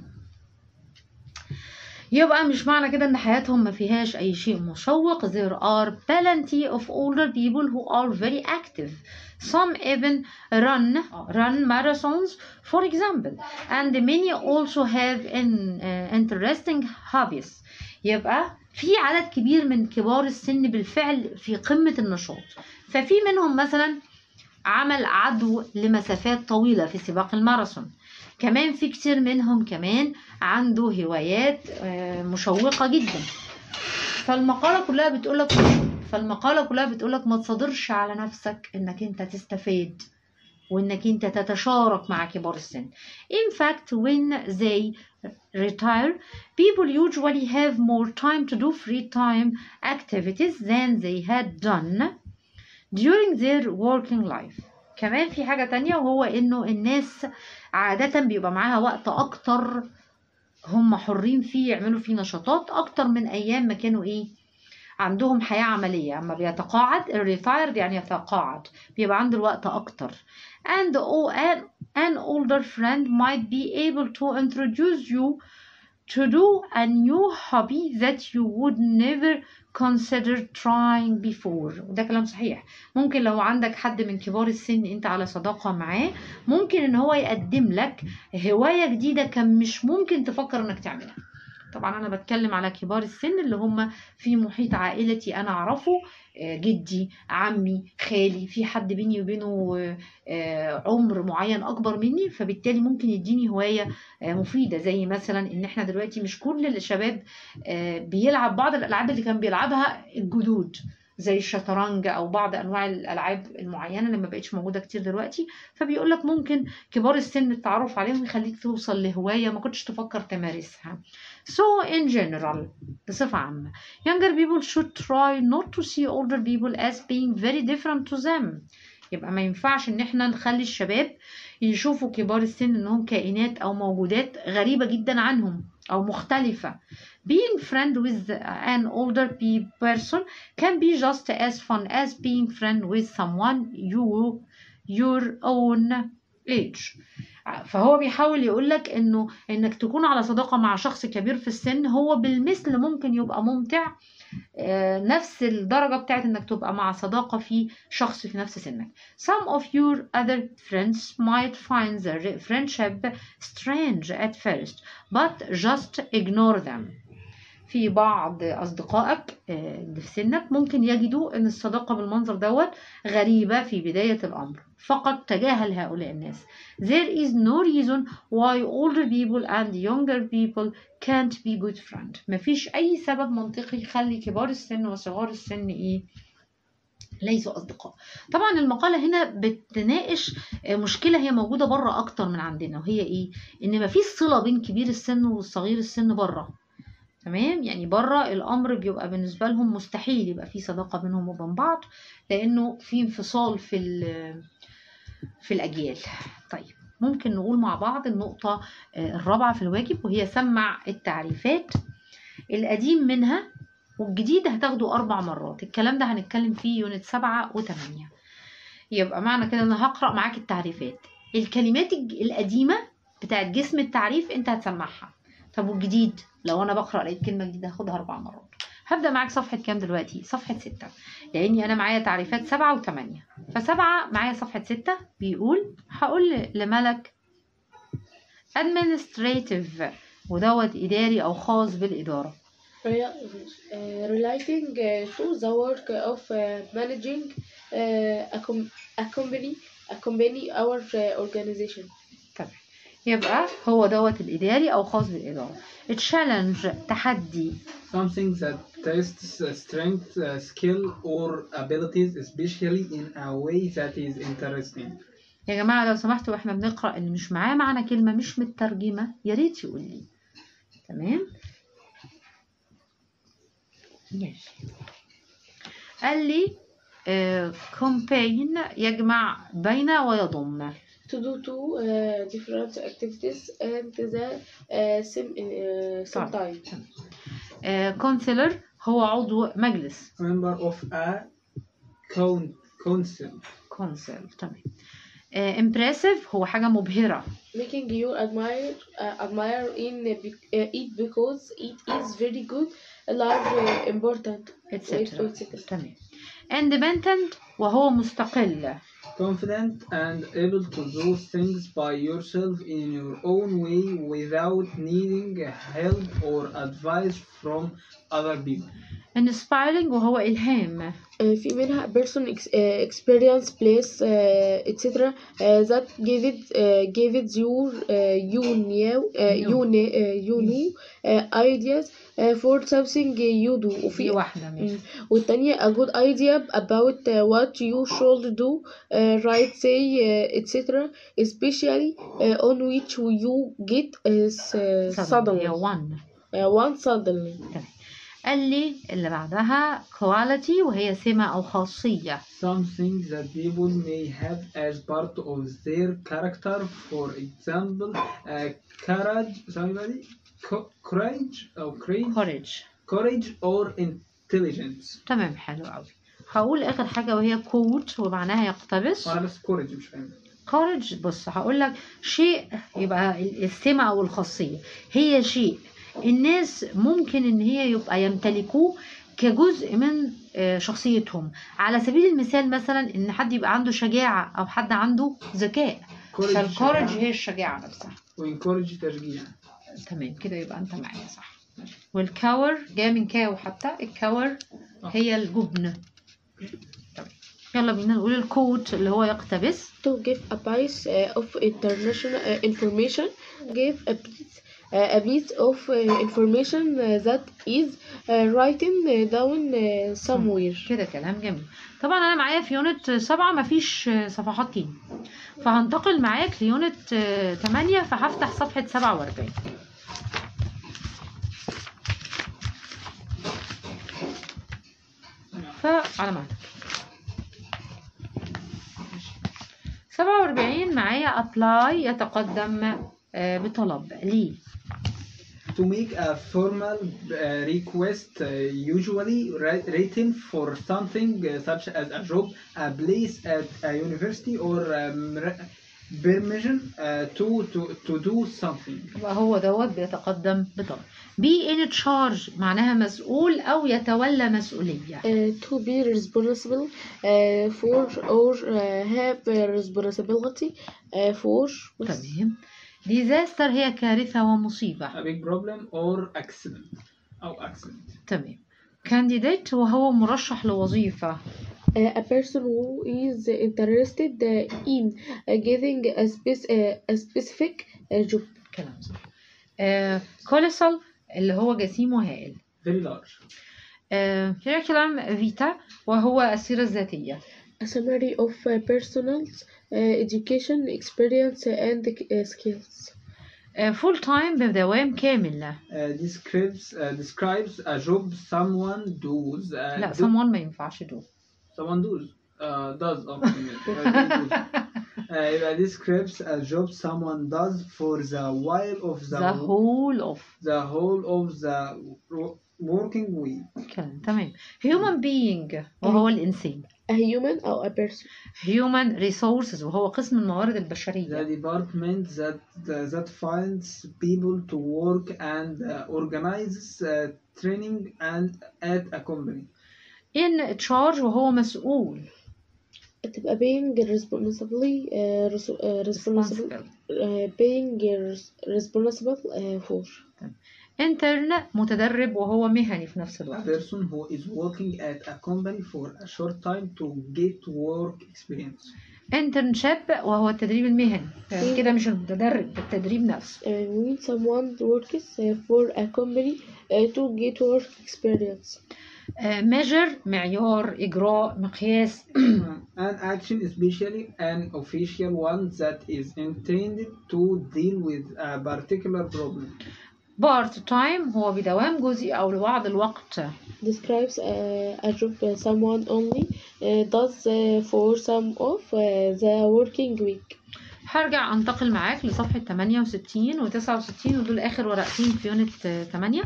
Speaker 2: يبقى مش معنى كده ان حياتهم ما فيهاش اي شيء مشوق there are plenty of older people who are very active some even run run marathons for example and many also have an uh, interesting hobbies يبقى في عدد كبير من كبار السن بالفعل في قمة النشاط ففي منهم مثلا عمل عدو لمسافات طويلة في سباق الماراثون كمان في كتير منهم كمان عنده هوايات آه، مشوقة جدا فالمقالة كلها بتقولك فالمقالة كلها بتقولك ما تصادرش على نفسك انك انت تستفاد وانك انت تتشارك مع كبار السن in fact when they retire people usually have more time to do free time activities than they had done during their working life كمان في حاجة تانية وهو انه الناس عادة بيبقى معاها وقت اكتر هم حرين فيه يعملوا فيه نشاطات اكتر من ايام ما كانوا ايه عندهم حياة عملية اما بيتقاعد الريتايرد يعني يتقاعد بيبقى عنده الوقت اكتر and oh, an, an older friend might be able to introduce you to do a new hobby that you would never consider trying before وده كلام صحيح ممكن لو عندك حد من كبار السن انت على صداقة معاه ممكن ان هو يقدم لك هواية جديدة كان مش ممكن تفكر انك تعملها طبعا انا بتكلم على كبار السن اللي هم في محيط عائلتي انا اعرفه آه، جدي عمي خالي في حد بيني وبينه آه، آه، عمر معين اكبر مني فبالتالي ممكن يديني هوايه آه، مفيده زي مثلا ان احنا دلوقتي مش كل الشباب آه، بيلعب بعض الالعاب اللي كان بيلعبها الجدود زي الشطرنج او بعض انواع الالعاب المعينه اللي ما بقتش موجوده كتير دلوقتي فبيقول لك ممكن كبار السن التعرف عليهم يخليك توصل لهوايه ما كنتش تفكر تمارسها so in general بصفه عامه younger people should try not to see older people as being very different to them يبقى ما ينفعش ان احنا نخلي الشباب يشوفوا كبار السن انهم كائنات او موجودات غريبة جدا عنهم او مختلفة being friend with an older pe- person can be just as fun as being friend with someone you your own age فهو بيحاول يقول لك انه انك تكون على صداقة مع شخص كبير في السن هو بالمثل ممكن يبقى ممتع آه، نفس الدرجة بتاعت انك تبقى مع صداقة في شخص في نفس سنك Some of your other friends might find the re- friendship strange at first but just ignore them في بعض أصدقائك آه، اللي في سنك ممكن يجدوا أن الصداقة بالمنظر دوت غريبة في بداية الأمر فقط تجاهل هؤلاء الناس There is no reason why older people and younger people can't be good friend مفيش أي سبب منطقي يخلي كبار السن وصغار السن إيه ليسوا أصدقاء طبعا المقالة هنا بتناقش آه، مشكلة هي موجودة بره أكتر من عندنا وهي إيه إن مفيش صلة بين كبير السن والصغير السن بره تمام يعني بره الامر بيبقى بالنسبه لهم مستحيل يبقى في صداقه بينهم وبين بعض لانه في انفصال في ال- في الاجيال طيب ممكن نقول مع بعض النقطه آه، الرابعه في الواجب وهي سمع التعريفات القديم منها والجديد هتاخده اربع مرات الكلام ده هنتكلم فيه يونت سبعة وثمانية يبقى معنى كده ان أنا هقرا معاك التعريفات الكلمات الج- القديمه بتاعت جسم التعريف انت هتسمعها طب والجديد لو انا بقرا لقيت كلمه جديده هاخدها اربع مرات هبدا معاك صفحه كام دلوقتي صفحه ستة لاني انا معايا تعريفات سبعة وثمانية فسبعة معايا صفحه ستة بيقول هقول ل- لملك administrative ودوت اداري او خاص بالاداره
Speaker 4: Rel- uh, relating uh, to the work of uh, managing uh, a, com- a company a company our uh, organization
Speaker 2: تمام يبقى هو دوت الاداري او خاص بالاداره تشالنج تحدي
Speaker 3: Something that tests uh, strength, uh, skill, or abilities, especially in a way that is interesting.
Speaker 2: يا جماعة لو سمحتوا واحنا بنقرأ اللي مش معاه معنى كلمة مش مترجمة يا ريت يقول لي تمام ماشي قال لي كومبين يجمع بين ويضم
Speaker 4: to do two uh, different activities and the uh, same uh, same
Speaker 2: طيب.
Speaker 4: time
Speaker 2: كونسلر هو عضو مجلس
Speaker 3: Member of a con- council.
Speaker 2: كونسل تمام امبرسيف هو حاجة مبهرة
Speaker 4: making you admire uh, admire in bec- uh, it because it is very good large uh, important
Speaker 2: etc
Speaker 4: etc.
Speaker 2: تمام independent وهو مستقل
Speaker 3: Confident and able to do things by yourself in your own way without needing help or advice from other people.
Speaker 2: inspiring وهو إلهام
Speaker 4: Uh, في منها person ex- uh, experience place uh, etc uh, that give it uh, give it your uh, you knew uh, you knew uh, you knew uh, ideas uh, for something you do
Speaker 2: في
Speaker 4: وفي
Speaker 2: واحدة ماشي
Speaker 4: مم. والتانية a good idea about uh, what you should do uh, right say uh, etc especially uh, on which you get uh, s- uh,
Speaker 2: هي
Speaker 4: suddenly
Speaker 2: one
Speaker 4: uh, one suddenly
Speaker 2: قال لي اللي بعدها quality وهي سمة أو خاصية
Speaker 3: Something that people may have as part of their character, for example, uh, courage, somebody, co- courage or courage,
Speaker 2: courage
Speaker 3: courage or intelligence.
Speaker 2: تمام حلو أوي هقول آخر حاجة وهي quote ومعناها يقتبس
Speaker 3: أنا بس courage مش فاهم.
Speaker 2: courage بص هقول لك شيء يبقى ال- السمة أو الخاصية هي شيء الناس ممكن ان هي يبقى يمتلكوه كجزء من آه، شخصيتهم على سبيل المثال مثلا ان حد يبقى عنده شجاعة او حد عنده ذكاء فالكورج هي الشجاعة نفسها
Speaker 3: وانكورج تشجيع
Speaker 2: تمام كده يبقى انت معايا صح والكاور جاي من كاو حتى الكاور هي الجبن تمام. يلا بينا نقول الكوت اللي هو يقتبس
Speaker 4: to give a piece uh, of international uh, information give a piece uh, a piece of uh, information uh, that is uh, written uh, down uh, somewhere
Speaker 2: كده كلام جميل طبعا انا معايا في يونت سبعة مفيش آه، صفحات تاني فهنتقل معاك ليونت آه، تمانية فهفتح صفحة سبعة واربعين فعلى معنى سبعة واربعين معايا apply يتقدم آه، بطلب ليه
Speaker 3: To make a formal uh, request, uh, usually ri- written for something uh, such as a job, a place at a university, or um, re- permission uh, to, to, to do something.
Speaker 2: يبقى هو دوت بيتقدم بطلب be in charge معناها مسؤول أو يتولى مسؤولية
Speaker 4: uh, to be responsible uh, for or uh, have a responsibility uh, for
Speaker 2: تمام disaster هي كارثة ومصيبة
Speaker 3: A big problem or accident. أو accident.
Speaker 2: تمام candidate وهو مرشح لوظيفة
Speaker 4: uh, a person who is interested uh, in uh, getting a, spec- uh, a specific uh, job
Speaker 2: كلام صح آه colossal اللي هو جسيم وهائل
Speaker 3: Very large.
Speaker 2: آه curriculum vitae وهو السيرة الذاتية
Speaker 4: a summary of uh, personal uh, education experience and uh, skills
Speaker 2: آه full time بدوام كامل
Speaker 3: Uh, describes uh, describes a job someone does. Uh,
Speaker 2: لا
Speaker 3: do-
Speaker 2: someone ما ينفعش do
Speaker 3: someone does. Uh, does. Oh, uh, it describes a job someone does for the while of the
Speaker 2: the whole of
Speaker 3: the whole of the wo- working week.
Speaker 2: كلام تمام human being وهو الإنسان
Speaker 4: a human أو a person
Speaker 2: human resources وهو قسم الموارد
Speaker 3: The
Speaker 2: البشرية
Speaker 3: department that that finds people to work and uh, organizes uh, training and at a company.
Speaker 2: in charge وهو مسؤول
Speaker 4: تبقى being responsibly uh, res- uh, responsible uh, being res- responsible uh, for
Speaker 2: intern متدرب وهو مهني في نفس
Speaker 3: A
Speaker 2: الوقت
Speaker 3: person who is working at a company for a short time to get work experience.
Speaker 2: internship وهو التدريب المهني يعني كده مش المتدرب التدريب نفسه
Speaker 4: uh, when someone works uh, for a company uh, to get work experience
Speaker 2: آه، measure معيار إجراء مقياس
Speaker 3: An action, especially an official one that is intended to deal with a particular problem.
Speaker 2: part time هو بدوام جزئي أو لبعض الوقت
Speaker 4: describes uh, a job uh, someone only uh, does uh, for some of uh, the working week
Speaker 2: هرجع أنتقل معاك لصفحة 68 و 69 ودول آخر ورقتين في يونت آه، 8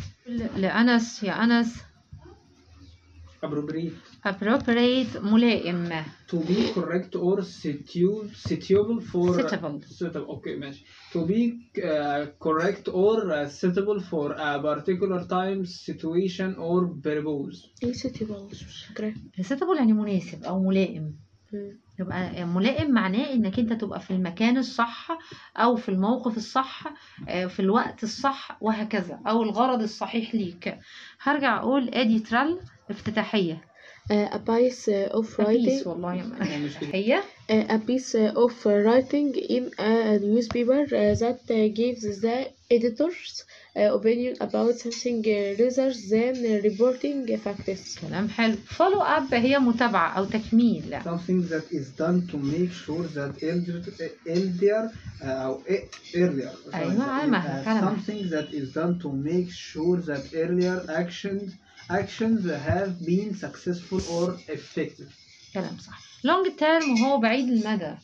Speaker 2: لأنس يا أنس
Speaker 3: Appropriate.
Speaker 2: appropriate ملائم
Speaker 3: To be correct or situ- suitable for
Speaker 2: Suitable.
Speaker 3: suitable. Okay, ماشي. To be uh, correct or uh, suitable for a particular time, situation or purpose.
Speaker 4: ايه suitable مش فاكرة
Speaker 2: suitable يعني مناسب أو ملائم
Speaker 4: مم.
Speaker 2: يبقى ملائم معناه انك انت تبقى في المكان الصح او في الموقف الصح آه، في الوقت الصح وهكذا او الغرض الصحيح ليك هرجع اقول ادي ترال افتتاحيه
Speaker 4: Uh, a piece uh, of writing
Speaker 2: بيس والله يا مان. افتتاحيه
Speaker 4: uh, a piece uh, of uh, writing in a newspaper uh, that uh, gives the editor's uh, opinion about something uh, rather than uh, reporting facts.
Speaker 2: كلام حلو فولو اب هي متابعه او تكميل
Speaker 3: Something that is done to make sure that elder, elder uh, أو e- earlier.
Speaker 2: أيوة، على
Speaker 3: Uh,
Speaker 2: مهلك، على مهلك.
Speaker 3: something that is done to make sure that earlier actions actions have been successful or effective.
Speaker 2: كلام صح لونج تيرم وهو بعيد المدى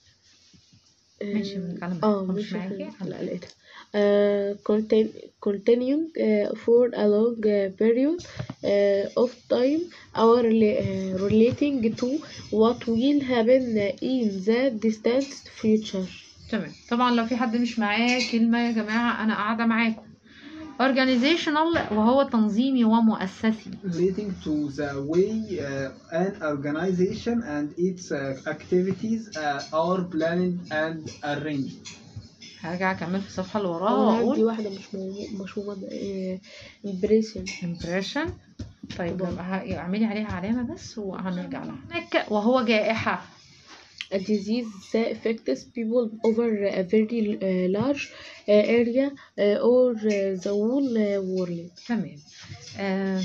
Speaker 4: Uh,
Speaker 2: ماشي على
Speaker 4: اه
Speaker 2: مهلك
Speaker 4: مش
Speaker 2: مش معاكي
Speaker 4: فاكرة لا لقيتها uh, contain, continuing uh, for a long uh, period uh, of time or rela- uh, relating to what will happen in the distant future
Speaker 2: تمام طبعا لو في حد مش معاه كلمة يا جماعة أنا قاعدة معاكم organizational وهو تنظيمي ومؤسسي
Speaker 3: leading to the way uh, an organization and its uh, activities uh, are planned and arranged.
Speaker 2: هرجع اكمل في الصفحه اللي وراها
Speaker 4: أنا عندي
Speaker 2: واقول
Speaker 4: واحدة مش مو- مش موجودة impression
Speaker 2: impression طيب
Speaker 4: طبعا.
Speaker 2: يبقى ه- اعملي عليها علامه بس وهنرجع لها هناك وهو جائحه
Speaker 4: A disease that affects people over a very uh, large uh, area uh, or uh, the whole uh, world.
Speaker 2: تمام آه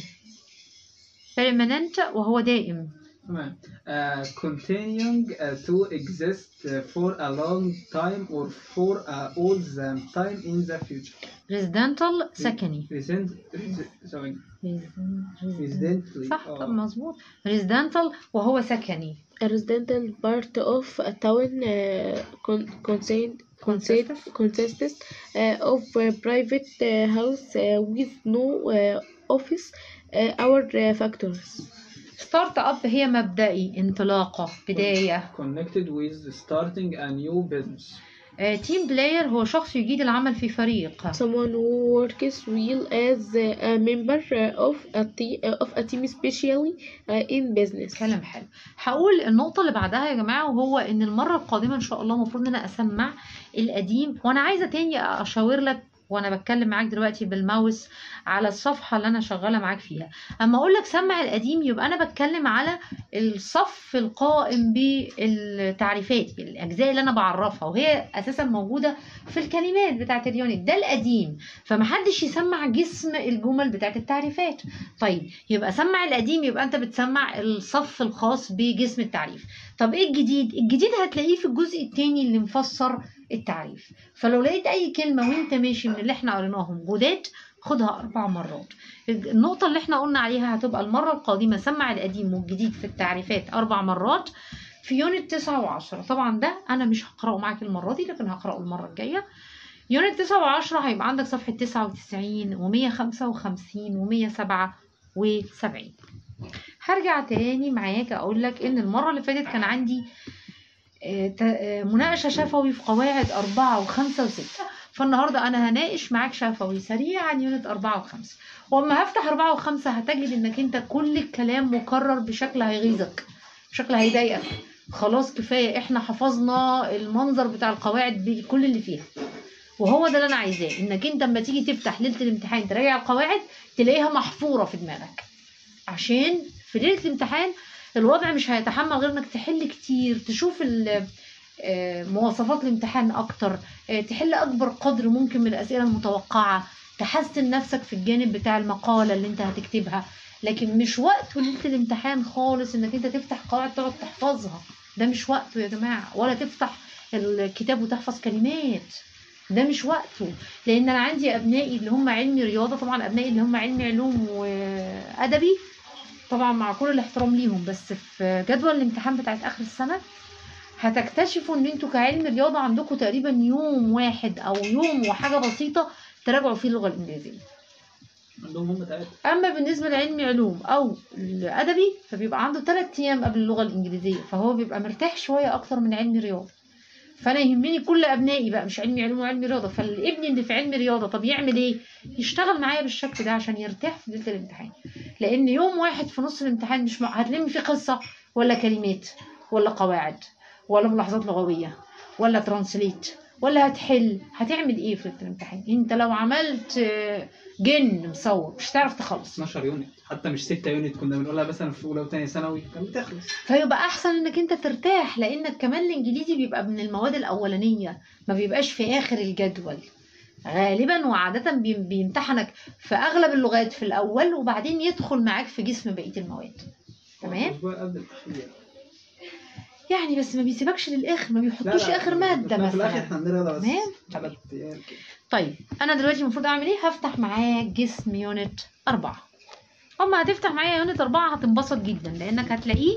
Speaker 2: permanent وهو دائم
Speaker 3: تمام. Uh, continuing uh, to exist uh, for a long time or for uh, all the time in the future.
Speaker 2: residential سكني
Speaker 3: Resent, resi- sorry,
Speaker 2: Resident-
Speaker 3: residently.
Speaker 2: صح
Speaker 3: آه.
Speaker 2: طب مظبوط residential وهو سكني
Speaker 4: A residential part of a town uh, con- consist consist consists uh, of a private uh, house uh, with no uh, office uh, or uh, factories.
Speaker 2: ستارت اب هي مبدئي انطلاقه بدايه
Speaker 3: Connected with starting a new business.
Speaker 2: تيم بلاير هو شخص يجيد العمل في فريق
Speaker 4: Someone who works well as a member uh, of a, te- uh, of a team, especially uh, in business.
Speaker 2: كلام حلو هقول النقطة اللي بعدها يا جماعة وهو إن المرة القادمة إن شاء الله المفروض إن أنا أسمع القديم وأنا عايزة تاني أشاور لك وأنا بتكلم معاك دلوقتي بالماوس على الصفحة اللي أنا شغالة معاك فيها أما أقول لك سمع القديم يبقى أنا بتكلم على الصف القائم بالتعريفات بالأجزاء اللي أنا بعرفها وهي أساسا موجودة في الكلمات بتاعت اليونت ده القديم فمحدش يسمع جسم الجمل بتاعت التعريفات طيب يبقى سمع القديم يبقى انت بتسمع الصف الخاص بجسم التعريف طب ايه الجديد الجديد هتلاقيه في الجزء التاني اللي مفسر التعريف فلو لقيت اي كلمه وانت ماشي من اللي احنا قريناهم جداد خدها اربع مرات النقطه اللي احنا قلنا عليها هتبقى المره القادمه سمع القديم والجديد في التعريفات اربع مرات في يونت 9 و10 طبعا ده انا مش هقراه معاك المره دي لكن هقراه المره الجايه يونت 9 و10 هيبقى عندك صفحه 99 و155 و177 هرجع تاني معاك اقول لك ان المره اللي فاتت كان عندي آه، ت- آه، مناقشه شفوي في قواعد أربعة وخمسة وستة فالنهارده انا هناقش معاك شفوي سريع عن يونت أربعة وخمسة واما هفتح أربعة وخمسة هتجد انك انت كل الكلام مكرر بشكل هيغيظك بشكل هيضايقك خلاص كفايه احنا حفظنا المنظر بتاع القواعد بكل اللي فيها وهو ده اللي انا عايزاه انك انت اما تيجي تفتح ليله الامتحان تراجع القواعد تلاقيها محفوره في دماغك عشان في ليله الامتحان الوضع مش هيتحمل غير انك تحل كتير تشوف ال- آه، مواصفات الامتحان اكتر آه، تحل اكبر قدر ممكن من الاسئله المتوقعه تحسن نفسك في الجانب بتاع المقاله اللي انت هتكتبها لكن مش وقت ليله الامتحان خالص انك انت تفتح قواعد تقعد تحفظها ده مش وقته يا جماعه ولا تفتح الكتاب وتحفظ كلمات ده مش وقته لان انا عندي ابنائي اللي هم علمي رياضه طبعا ابنائي اللي هم علمي علوم وادبي طبعا مع كل الاحترام ليهم بس في جدول الامتحان بتاعت اخر السنه هتكتشفوا ان انتوا كعلم رياضه عندكم تقريبا يوم واحد او يوم وحاجه بسيطه تراجعوا فيه اللغه الانجليزيه
Speaker 3: عندهم هم تلاتة
Speaker 2: اما بالنسبه لعلمي علوم او الادبي فبيبقى عنده ثلاث ايام قبل اللغه الانجليزيه فهو بيبقى مرتاح شويه اكتر من علمي رياضه فانا يهمني كل ابنائي بقى مش علمي علوم وعلمي رياضه فالابن اللي في علمي رياضه طب يعمل ايه يشتغل معايا بالشكل ده عشان يرتاح في ليله الامتحان لان يوم واحد في نص الامتحان مش مع... هتلم فيه قصه ولا كلمات ولا قواعد ولا ملاحظات لغويه ولا ترانسليت ولا هتحل هتعمل ايه في ليله الامتحان انت لو عملت آه، جن مصور مش هتعرف تخلص
Speaker 3: 12 يونت حتى مش 6 يونت كنا بنقولها مثلا في اولى وثانيه ثانوي كانت بتخلص
Speaker 2: فيبقى احسن انك انت ترتاح لانك كمان الانجليزي بيبقى من المواد الاولانيه ما بيبقاش في اخر الجدول غالبا وعادة بي- بيمتحنك في اغلب اللغات في الاول وبعدين يدخل معاك في جسم بقية المواد تمام
Speaker 3: الأسبوع قبل الأخير.
Speaker 2: يعني بس ما بيسيبكش للاخر ما
Speaker 3: لا،
Speaker 2: بيحطوش
Speaker 3: لا،
Speaker 2: اخر مادة
Speaker 3: لا، في الاخر
Speaker 2: مثلا
Speaker 3: احنا عندنا بس
Speaker 2: تمام؟
Speaker 3: ثلاث ايام كده
Speaker 2: طيب انا دلوقتي المفروض اعمل ايه هفتح معاك جسم يونت أربعة اما هتفتح معايا يونت أربعة هتنبسط جدا لانك هتلاقيه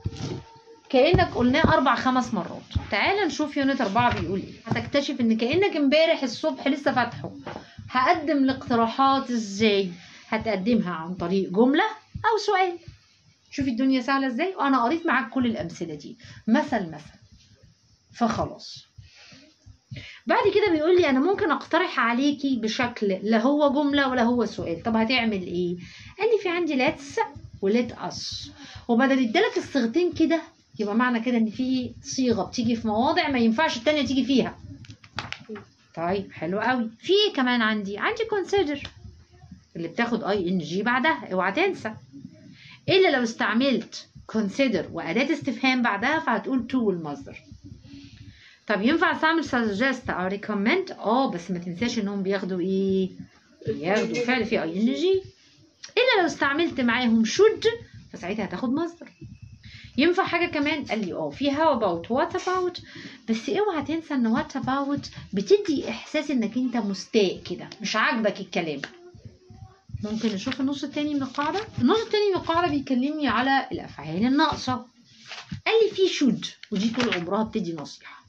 Speaker 2: كانك قلناه اربع خمس مرات تعال نشوف يونت أربعة بيقول ايه هتكتشف ان كانك امبارح الصبح لسه فاتحه هقدم الاقتراحات ازاي هتقدمها عن طريق جملة او سؤال شوف الدنيا سهلة ازاي وانا قريت معاك كل الامثلة دي مثل مثل فخلاص بعد كده بيقول لي انا ممكن اقترح عليكي بشكل لا هو جمله ولا هو سؤال طب هتعمل ايه قال لي في عندي ليتس وليت اس وبدل ادالك الصيغتين كده يبقى معنى كده ان في صيغه بتيجي في مواضع ما ينفعش التانية تيجي فيها طيب حلو قوي في ايه كمان عندي عندي consider اللي بتاخد اي ان جي بعدها اوعى تنسى الا لو استعملت consider واداه استفهام بعدها فهتقول to المصدر طب ينفع استعمل suggest او recommend اه بس ما تنساش انهم بياخدوا ايه بياخدوا فعل في اي ان جي الا لو استعملت معاهم should فساعتها هتاخد مصدر ينفع حاجه كمان قال لي اه في how about what about بس اوعى تنسى ان what about بتدي احساس انك انت مستاء كده مش عاجبك الكلام ممكن نشوف النص التاني من القاعده النص التاني من القاعده بيكلمني على الافعال الناقصه قال لي في should ودي طول عمرها بتدي نصيحه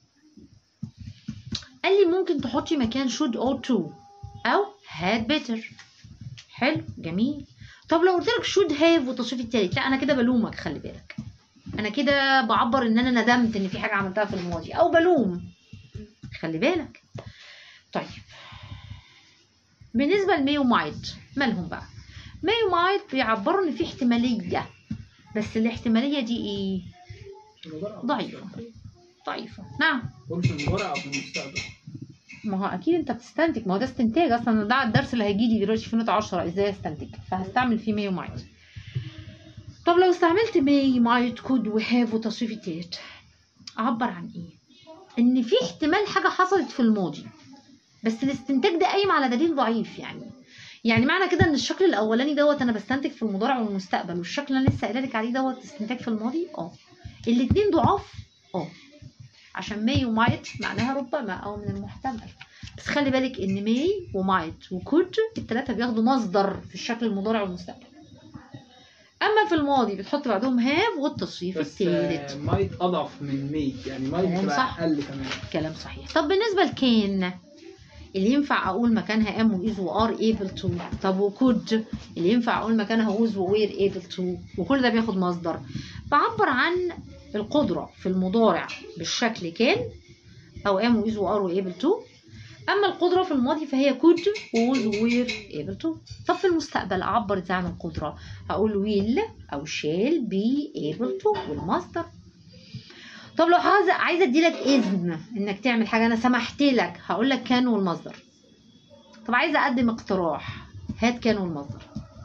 Speaker 2: قال لي ممكن تحطي مكان should or to او had better حلو جميل طب لو قلت لك should have والتصريف التالت لا انا كده بلومك خلي بالك انا كده بعبر ان انا ندمت ان في حاجه عملتها في الماضي او بلوم خلي بالك طيب بالنسبه لمي ومايت مالهم بقى مي ومايت بيعبروا ان في احتماليه بس الاحتماليه دي ايه ضعيفه ضعيفه نعم
Speaker 3: قول في المضارع او في المستقبل
Speaker 2: ما هو اكيد انت بتستنتج ما هو ده استنتاج اصلا ده الدرس اللي هيجي لي دلوقتي في نوت 10 ازاي استنتج فهستعمل فيه مي ومايت طب لو استعملت مي مايت كود وهاف وتصريف التالت اعبر عن ايه ان في احتمال حاجه حصلت في الماضي بس الاستنتاج ده قايم على دليل ضعيف يعني يعني معنى كده ان الشكل الاولاني دوت انا بستنتج في المضارع والمستقبل والشكل اللي انا لسه قايله لك عليه دوت استنتاج في الماضي اه الاتنين ضعاف اه عشان ماي ومايت معناها ربما او من المحتمل بس خلي بالك ان ماي ومايت وكود التلاتة بياخدوا مصدر في الشكل المضارع والمستقبل اما في الماضي بتحط بعدهم هاف والتصريف
Speaker 3: بس
Speaker 2: التالت
Speaker 3: مايت اضعف من مي يعني مايت
Speaker 2: كلام
Speaker 3: تبقى
Speaker 2: صح.
Speaker 3: اقل كمان
Speaker 2: كلام صحيح طب بالنسبة لكان اللي ينفع اقول مكانها ام وايز وار able to طب وكود اللي ينفع اقول مكانها ووز ووير able to وكل ده بياخد مصدر بعبر عن القدرة في المضارع بالشكل كان او ام وايز وار وابل تو اما القدرة في الماضي فهي could ووز ووير able to طب في المستقبل اعبر ازاي عن القدرة هقول will او shall be able to والمصدر طب لو عايزه عايزه اديلك اذن انك تعمل حاجه انا سمحت لك هقول لك كان والمصدر طب عايزه اقدم اقتراح هات كان والمصدر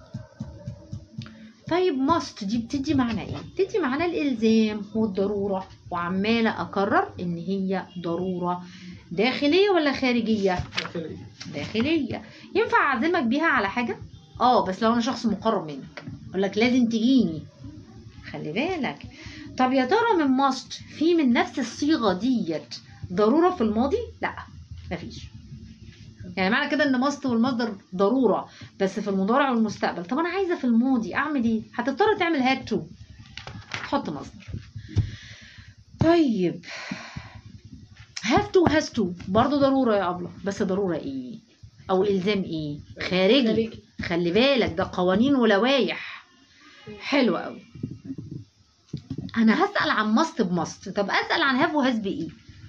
Speaker 2: طيب must دي بتدي معنى ايه بتدي معنى الالزام والضروره وعماله اكرر ان هي ضروره داخليه ولا خارجيه
Speaker 3: داخلي.
Speaker 2: داخليه ينفع اعزمك بيها على حاجه اه بس لو انا شخص مقرب منك اقول لك لازم تجيني خلي بالك طب يا ترى من ماست في من نفس الصيغه ديت ضروره في الماضي لا مفيش يعني معنى كده ان ماست والمصدر ضروره بس في المضارع والمستقبل طب انا عايزه في الماضي اعمل ايه هتضطر تعمل هاد تو تحط مصدر طيب have to has to برضه ضروره يا ابله بس ضروره ايه او الزام ايه خارجي
Speaker 4: خارجي.
Speaker 2: خلي بالك ده قوانين ولوائح حلو قوي انا هسال عن ماست بماست طب اسال عن هاف وهاز بايه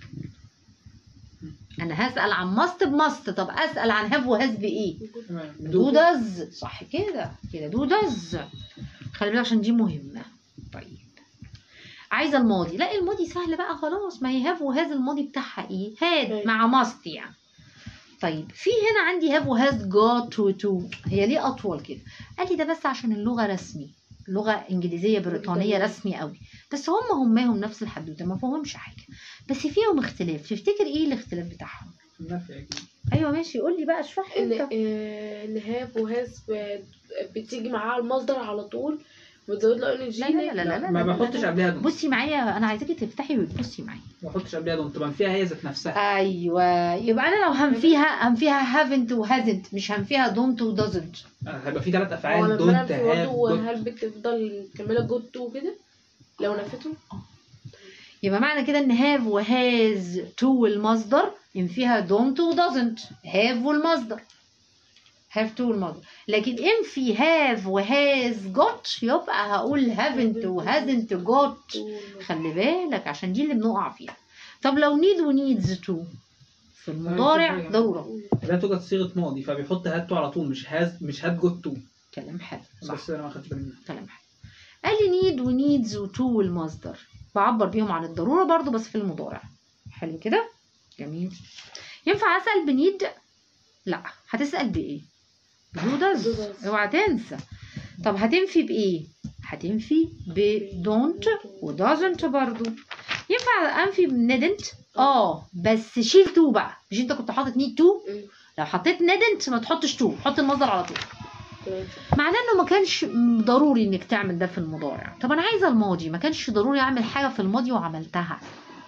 Speaker 2: انا هسال عن ماست بماست طب اسال عن هاف وهاز بايه
Speaker 3: تمام
Speaker 2: دو داز صح كده كده دو داز خلي بالك عشان دي مهمه طيب عايزه الماضي لا الماضي سهل بقى خلاص ما هي هاف وهاز الماضي بتاعها ايه هاد
Speaker 4: أيوة.
Speaker 2: مع ماست يعني طيب في هنا عندي هاف وهاز جوت تو تو هي ليه اطول كده قال لي ده بس عشان اللغه رسمي لغه انجليزيه بريطانيه رسمي قوي بس هم هماهم نفس الحدوته ما فيهمش حاجه بس فيهم اختلاف تفتكر ايه الاختلاف بتاعهم
Speaker 3: النفي أكيد.
Speaker 2: ايوه ماشي قول لي بقى اشرح
Speaker 4: ان
Speaker 2: لي انت
Speaker 4: آه، ان هاف وهاز ب- بتيجي معاها المصدر على طول وتزود له ان جي
Speaker 2: لا لا لا لا لا
Speaker 3: ما
Speaker 2: لا
Speaker 3: بحطش
Speaker 2: لا.
Speaker 3: قبلها دون
Speaker 2: بصي معايا انا عايزاكي تفتحي وتبصي معايا
Speaker 3: ما بحطش قبلها دون تبقى فيها هي ذات نفسها
Speaker 2: ايوه يبقى انا لو هنفيها هنفيها haven't وhasn't مش هنفيها don't و doesn't
Speaker 3: آه، هيبقى في ثلاث
Speaker 4: هو
Speaker 3: افعال
Speaker 4: لما
Speaker 3: دونت
Speaker 4: نفي
Speaker 3: هاف
Speaker 4: برضه هل بتفضل مكمله جود تو كده لو نفته
Speaker 2: يبقى معنى كده ان have وهاز to المصدر ان فيها don't و doesn't have والمصدر have to المصدر لكن ان في have وهاز got يبقى هقول haven't و hasn't got خلي بالك عشان دي اللي بنقع فيها طب لو need و needs to في المضارع ضروره
Speaker 3: لا توجد صيغه ماضي فبيحط هات تو على طول مش هاز مش هات جوت تو
Speaker 2: كلام حلو صح
Speaker 3: بس انا ما خدتش بالي منها
Speaker 2: كلام حلو قال لي نيد ونيدز وتو والمصدر بعبر بيهم عن الضروره برضو بس في المضارع حلو كده جميل ينفع اسال بنيد لا هتسال بايه بدودز
Speaker 4: does.
Speaker 2: اوعى تنسى طب هتنفي بايه هتنفي ب don't و doesn't برضو ينفع انفي بندنت اه بس شيل تو بقى مش انت كنت حاطط نيد تو
Speaker 4: مم.
Speaker 2: لو حطيت ندنت ما تحطش تو حط المصدر على طول
Speaker 4: تمام.
Speaker 2: معناه انه ما كانش م- ضروري انك تعمل ده في المضارع طب انا عايزه الماضي ما كانش ضروري اعمل حاجه في الماضي وعملتها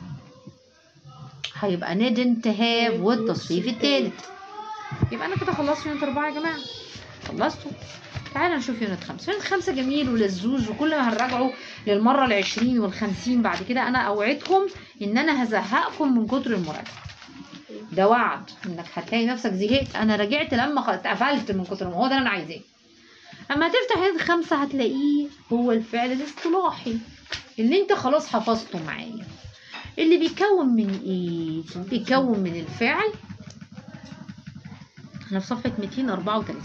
Speaker 2: هيبقى didn't have والتصريف الثالث يبقى انا كده خلصت يونت اربعه يا جماعه خلصتوا تعالى نشوف يونت خمسة يونت خمسة جميل ولذوذ وكل ما هنراجعه للمرة العشرين والخمسين بعد كده أنا أوعدكم إن أنا هزهقكم من كتر المراجعة ده وعد إنك هتلاقي نفسك زهقت أنا رجعت لما خ- اتقفلت من كتر ما هو ده اللي أنا عايزاه أما هتفتح يونت خمسة هتلاقيه هو الفعل الاصطلاحي اللي أنت خلاص حفظته معايا اللي بيكون من إيه؟ بيكون من الفعل احنا في صفحة 234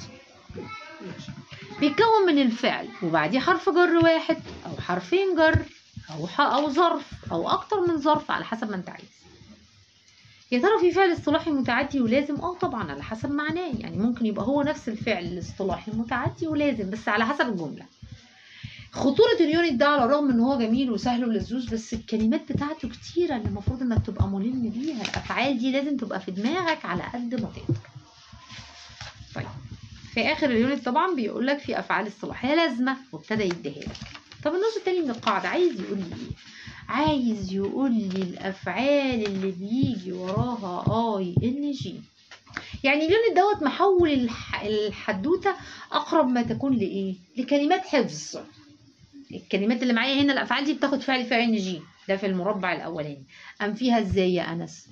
Speaker 2: بيتكون من الفعل وبعديه حرف جر واحد او حرفين جر او ح... او ظرف او اكتر من ظرف على حسب ما انت عايز يا ترى في فعل اصطلاحي متعدي ولازم اه طبعا على حسب معناه يعني ممكن يبقى هو نفس الفعل الاصطلاحي متعدي ولازم بس على حسب الجمله خطورة اليونت ده على الرغم ان هو جميل وسهل ولذوذ بس الكلمات بتاعته كتيرة اللي المفروض انك تبقى ملم بيها الافعال دي لازم تبقى في دماغك على قد ما تقدر طيب في اخر اليونت طبعا بيقول لك في افعال اصطلاحيه لازمه وابتدى يديها لك طب النص التاني من القاعده عايز يقول لي ايه عايز يقول لي الافعال اللي بيجي وراها اي ان جي يعني اليونت دوت محول الح... الحدوته اقرب ما تكون لايه لكلمات حفظ الكلمات اللي معايا هنا الافعال دي بتاخد فعل في ان جي ده في المربع الاولاني ام فيها ازاي يا انس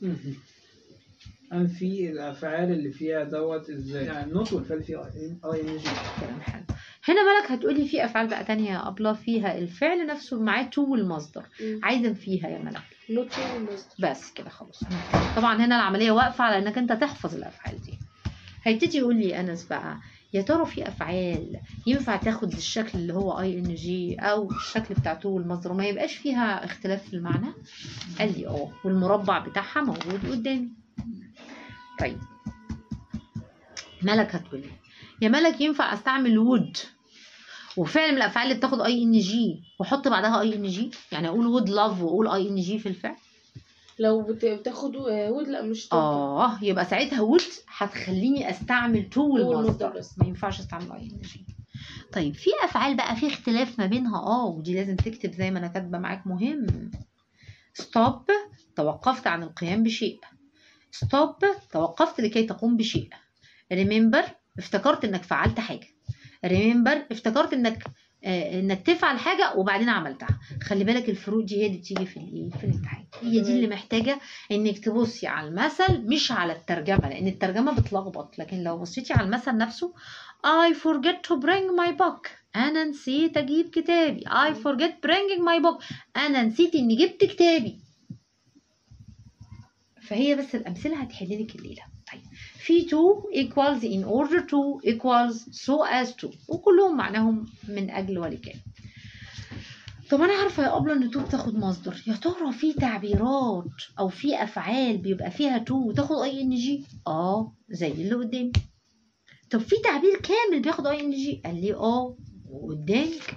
Speaker 3: أم في الأفعال اللي فيها دوت إزاي يعني النوت والفعل فيه أي إن جي
Speaker 2: كلام حلو هنا مالك هتقولي في افعال بقى تانية يا ابله فيها الفعل نفسه معاه تو والمصدر
Speaker 4: مم.
Speaker 2: عايزه فيها يا ملك
Speaker 4: نوت والمصدر
Speaker 2: بس كده خلاص طبعا هنا العمليه واقفه على انك انت تحفظ الافعال دي هيبتدي يقول لي انس بقى يا ترى في افعال ينفع تاخد الشكل اللي هو اي ان جي او الشكل بتاع تو والمصدر وما يبقاش فيها اختلاف في المعنى قال لي اه والمربع بتاعها موجود قدامي طيب ملك هتقول لي يا ملك ينفع استعمل وود وفعل من الافعال اللي بتاخد اي ان جي واحط بعدها اي ان جي يعني اقول وود لاف واقول اي ان جي في الفعل
Speaker 4: لو بت- بتاخد وود لا مش تنفع.
Speaker 2: اه يبقى ساعتها وود هتخليني استعمل تو والمصدر
Speaker 4: والمصدر بس.
Speaker 2: ما ينفعش استعمل اي ان جي طيب في افعال بقى في اختلاف ما بينها اه ودي لازم تكتب زي ما انا كاتبه معاك مهم ستوب توقفت عن القيام بشيء ستوب توقفت لكي تقوم بشيء ريمبر افتكرت انك فعلت حاجه ريمبر افتكرت انك آه انك تفعل حاجه وبعدين عملتها خلي بالك الفروق دي هي اللي بتيجي في الايه في الامتحان هي دي اللي محتاجه انك تبصي على المثل مش على الترجمه لان الترجمه بتلخبط لكن لو بصيتي على المثل نفسه I forget to bring my book انا نسيت اجيب كتابي I forget bringing my book انا نسيت اني جبت كتابي فهي بس الامثله هتحل لك الليله طيب في to equals in order to equals so as to وكلهم معناهم من اجل ولكي طب انا عارفه يا ابله ان تو بتاخد مصدر يا ترى في تعبيرات او في افعال بيبقى فيها تو وتاخد اي ان جي اه زي اللي قدامي طب في تعبير كامل بياخد اي ان جي قال لي اه وقدامك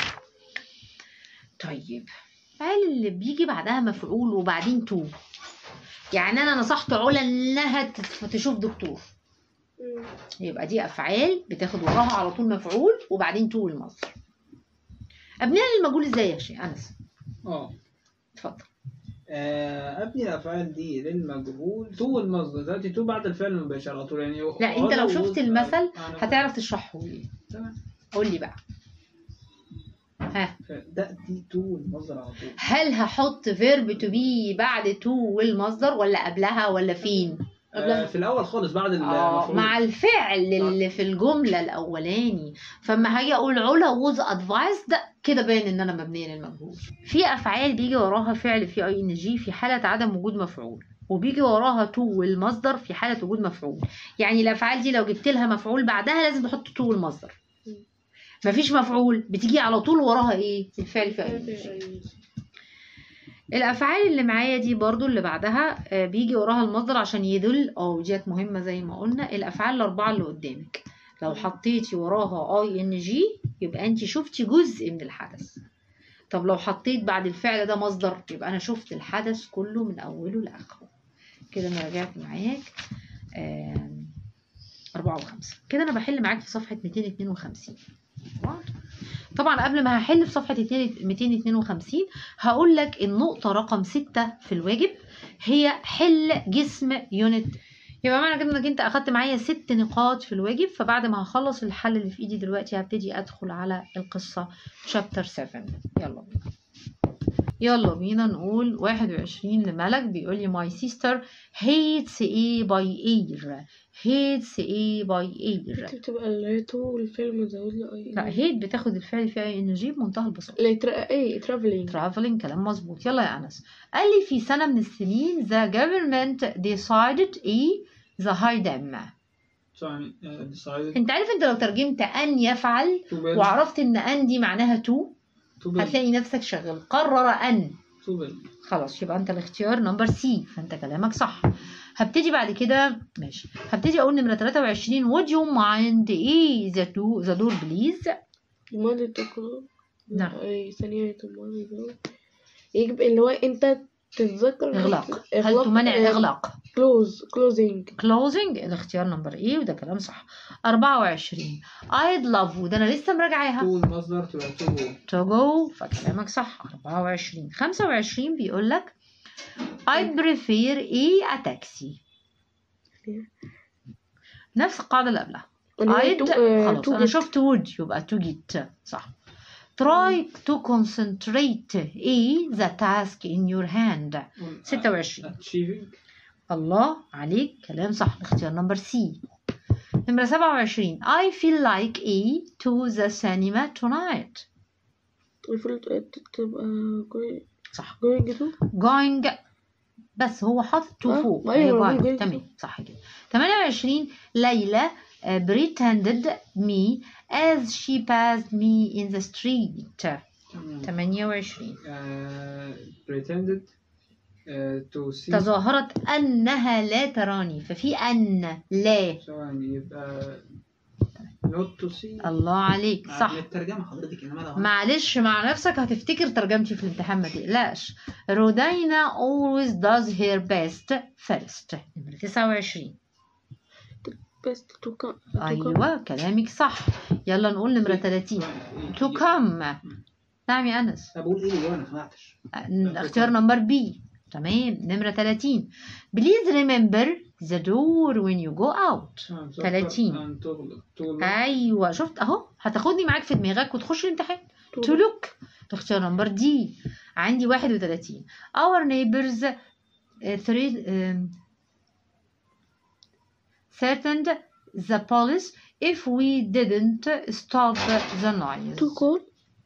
Speaker 2: طيب الفعل اللي بيجي بعدها مفعول وبعدين تو يعني انا نصحت علا انها تت- تشوف دكتور
Speaker 4: مم.
Speaker 2: يبقى دي افعال بتاخد وراها على طول مفعول وبعدين تو المصدر ابناء المجهول ازاي يا شيخ انس
Speaker 3: اه
Speaker 2: اتفضل
Speaker 3: آه، ابني الافعال دي للمجهول تو المصدر دلوقتي تو بعد الفعل المباشر على طول يعني
Speaker 2: لا انت لو شفت المثل
Speaker 3: هت...
Speaker 2: هتعرف تشرحه لي
Speaker 3: تمام
Speaker 2: قول لي بقى ها
Speaker 3: تاتي تو المصدر على طول
Speaker 2: هل هحط فيرب تو بي بعد تو والمصدر ولا قبلها ولا فين
Speaker 3: آه، في الاول خالص بعد
Speaker 2: اه
Speaker 3: المفعول
Speaker 2: مع الفعل اللي في الجمله الاولاني فما هاجي اقول علا ووز ادفايسد كده باين ان انا مبنيه للمجهول في افعال بيجي وراها فعل في اي ان جي في حاله عدم وجود مفعول وبيجي وراها تو والمصدر في حالة وجود مفعول يعني الأفعال دي لو جبت لها مفعول بعدها لازم تحط تو والمصدر مفيش مفعول بتيجي على طول وراها ايه الفعل في أي الافعال اللي معايا دي برضو اللي بعدها آه، بيجي وراها المصدر عشان يدل اه ديت مهمه زي ما قلنا الافعال الاربعه اللي قدامك لو حطيتي وراها اي ان جي يبقى انت شفتي جزء من الحدث طب لو حطيت بعد الفعل ده مصدر يبقى انا شفت الحدث كله من اوله لاخره كده انا رجعت معاك آم، أربعة وخمسة كده أنا بحل معاك في صفحة 252 طبعا قبل ما هحل في صفحة 252 هقول لك النقطة رقم 6 في الواجب هي حل جسم يونت يبقى معنى كده انك انت اخدت معايا ست نقاط في الواجب فبعد ما هخلص الحل اللي في ايدي دلوقتي هبتدي ادخل على القصة شابتر 7 يلا بينا يلا بينا نقول 21 لملك بيقول لي my sister hates a by ear hates a by ear
Speaker 4: بتبقى اللي هي تو الفيلم زود له اي
Speaker 2: لا hate بتاخد الفعل فيها ان جي بمنتهى البساطة
Speaker 4: اللي ترا ايه ترافلينج
Speaker 2: traveling كلام مظبوط يلا يا أنس قال لي في سنة من السنين the government decided ايه the high dam
Speaker 3: يعني uh, decided
Speaker 2: انت عارف انت لو ترجمت ان يفعل
Speaker 3: to build
Speaker 2: وعرفت ان ان دي معناها تو
Speaker 3: to build
Speaker 2: هتلاقي نفسك شغال قرر ان
Speaker 3: to build
Speaker 2: خلاص يبقى انت الاختيار نمبر سي فانت كلامك صح هبتدي بعد كده ماشي هبتدي اقول نمرة 23 would you mind ايه the door the door please
Speaker 4: الماضي تقول
Speaker 2: نعم.
Speaker 4: اي ثانية الماضي ده يجب اللي هو انت تتذكر
Speaker 2: اغلاق هل تمنع اغلاق
Speaker 4: كلوز كلوزنج
Speaker 2: closing الاختيار نمبر ايه وده كلام صح 24 I'd love وده انا لسه مراجعاها
Speaker 3: to المصدر تبقى to go
Speaker 2: to go فكلامك صح 24 25 بيقول لك I prefer ايه a taxi نفس القاعدة اللي قبلها I'd خلاص انا شفت would يبقى to get صح try to concentrate ايه the task in your hand 26
Speaker 3: achieving
Speaker 2: الله عليك كلام صح الاختيار نمبر سي نمرة 27 I feel like a to the cinema tonight
Speaker 4: المفروض تبقى جوي
Speaker 2: صح
Speaker 4: جوينج تو
Speaker 2: going بس هو حاطط to
Speaker 4: آه،
Speaker 2: فوق
Speaker 4: أيوة،
Speaker 2: هي going.
Speaker 4: going to.
Speaker 2: تمام صح كده 28 ليلى uh, pretended me as she passed me in the street
Speaker 3: تمام
Speaker 2: 28
Speaker 3: uh, pretended uh, to see
Speaker 2: تظاهرت أنها لا تراني ففي أن لا
Speaker 3: ثواني يبقى not to see
Speaker 2: الله عليك صح
Speaker 3: من الترجمة حضرتك انما لو
Speaker 2: معلش مع نفسك هتفتكر ترجمتي في الامتحان ما تقلقش رودينا always does her best first نمرة 29
Speaker 4: بس تو كم
Speaker 2: أيوة كلامك صح يلا نقول نمرة 30 to come نعم يا أنس
Speaker 3: بقول ايه اللي انا ما سمعتش
Speaker 2: اختيار نمبر بي تمام نمرة 30 please remember the door when you go out 30. أيوة شفت أهو هتاخدني معاك في دماغك وتخش الامتحان to look اختيار نمبر دي عندي 31 our neighbors uh, three, um, threatened the police if we didn't stop the noise
Speaker 4: تو كول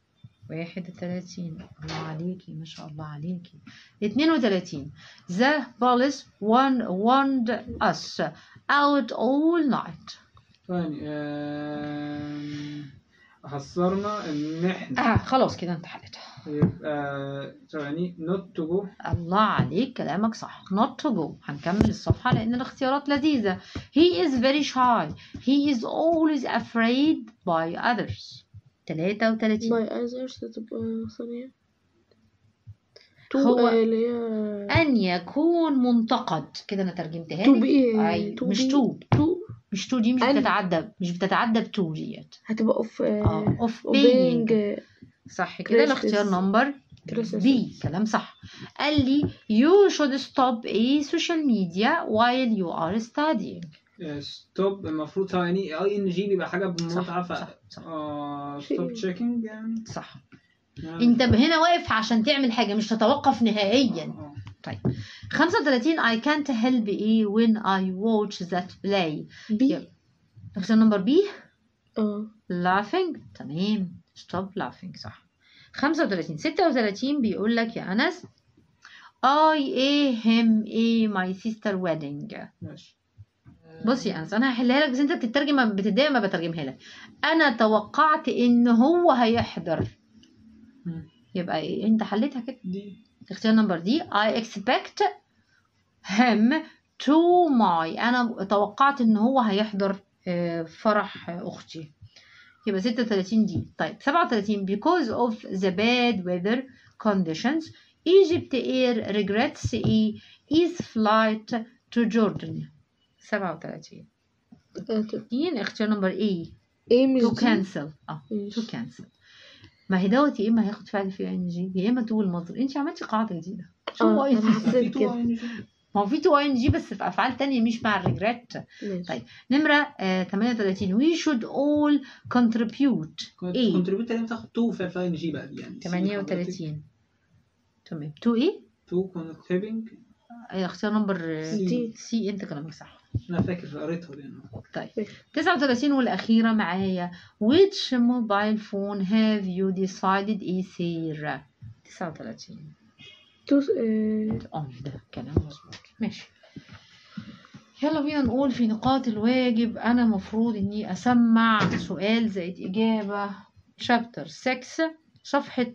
Speaker 2: 31 الله عليكي ما شاء الله عليكي 32 the police warned, warned us out all night
Speaker 3: ثاني آم، حصرنا ان احنا
Speaker 2: آه خلاص كده انت حلتها
Speaker 3: يبقى ثواني not to go
Speaker 2: الله عليك كلامك صح not to go هنكمل الصفحة لأن الاختيارات لذيذة he is very shy he is always afraid by others 33
Speaker 4: باي اذرز تبقى ثانية تو
Speaker 2: هو-
Speaker 4: آه، اللي هي
Speaker 2: أن يكون منتقد كده أنا ترجمتها
Speaker 4: تو
Speaker 2: لك.
Speaker 4: بي
Speaker 2: أي
Speaker 4: تو
Speaker 2: مش
Speaker 4: بي-
Speaker 2: تو
Speaker 4: تو
Speaker 2: مش تو دي مش
Speaker 4: أن-
Speaker 2: بتتعدى مش بتتعدى بتو ديت
Speaker 4: هتبقى اوف
Speaker 2: اه اوف
Speaker 4: اوبينج
Speaker 2: being صح كده الاختيار
Speaker 4: Crisis.
Speaker 2: نمبر
Speaker 4: Crisis.
Speaker 2: بي كلام صح قال لي you should stop a social media while you are studying
Speaker 3: ستوب المفروض ثواني اي ان جي بيبقى حاجه بمتعه ف
Speaker 2: صح صح
Speaker 3: ستوب تشيكينج يعني
Speaker 2: صح
Speaker 3: يعني-
Speaker 2: انت هنا واقف عشان تعمل حاجة مش تتوقف نهائيا
Speaker 3: آه.
Speaker 2: 35 I can't help ايه when I watch that play
Speaker 4: بي
Speaker 2: يلا. اختيار نمبر بي
Speaker 4: اه
Speaker 2: laughing تمام stop laughing صح 35 36 بيقول لك يا أنس I a him a my sister wedding
Speaker 3: ماشي
Speaker 2: بص يا انس انا هحلها لك بس انت بتترجم بتتضايق ما بترجمها لك انا توقعت ان هو هيحضر
Speaker 3: مم.
Speaker 2: يبقى ايه انت حليتها كده
Speaker 3: دي
Speaker 2: اختيار نمبر دي I expect him to my انا توقعت ان هو هيحضر آه، فرح اختي يبقى 36 دي طيب 37 because of the bad weather conditions Egypt Air regrets a its flight to Jordan 37 2 اختيار نمبر A
Speaker 4: ايه مش
Speaker 2: to
Speaker 4: دي
Speaker 2: cancel اه
Speaker 4: ماشي.
Speaker 2: to cancel ما هي دوت يا اما هياخد فعل في ان جي يا اما تو المصدر انت عملتي قاعده جديده شو
Speaker 4: اه
Speaker 2: اي
Speaker 4: انا حسيت كده
Speaker 2: ما هو في تو ان جي بس في افعال تانية مش مع الريجريت
Speaker 4: ماشي.
Speaker 2: طيب نمره آه 38 we should all contribute ايه
Speaker 3: كونتريبيوت لازم تاخد تو في اف ان جي بقى دي يعني
Speaker 2: 38 تمام تو ايه
Speaker 3: تو كونتريبينج
Speaker 2: آه، اختيار نمبر
Speaker 3: سي.
Speaker 2: سي انت كلامك صح
Speaker 3: انا فاكر قريتها دي أنا.
Speaker 2: طيب 39 والأخيرة معايا which mobile phone have you decided is here 39
Speaker 4: تو آه،
Speaker 2: اه ده كلام مظبوط ماشي يلا بينا نقول في نقاط الواجب أنا مفروض إني أسمع سؤال زائد إجابة شابتر 6 صفحة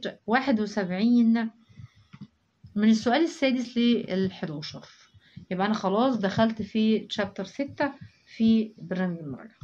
Speaker 2: 71 من السؤال السادس لل 11 يبقى أنا خلاص دخلت في شابتر 6 في برنامج المراجعة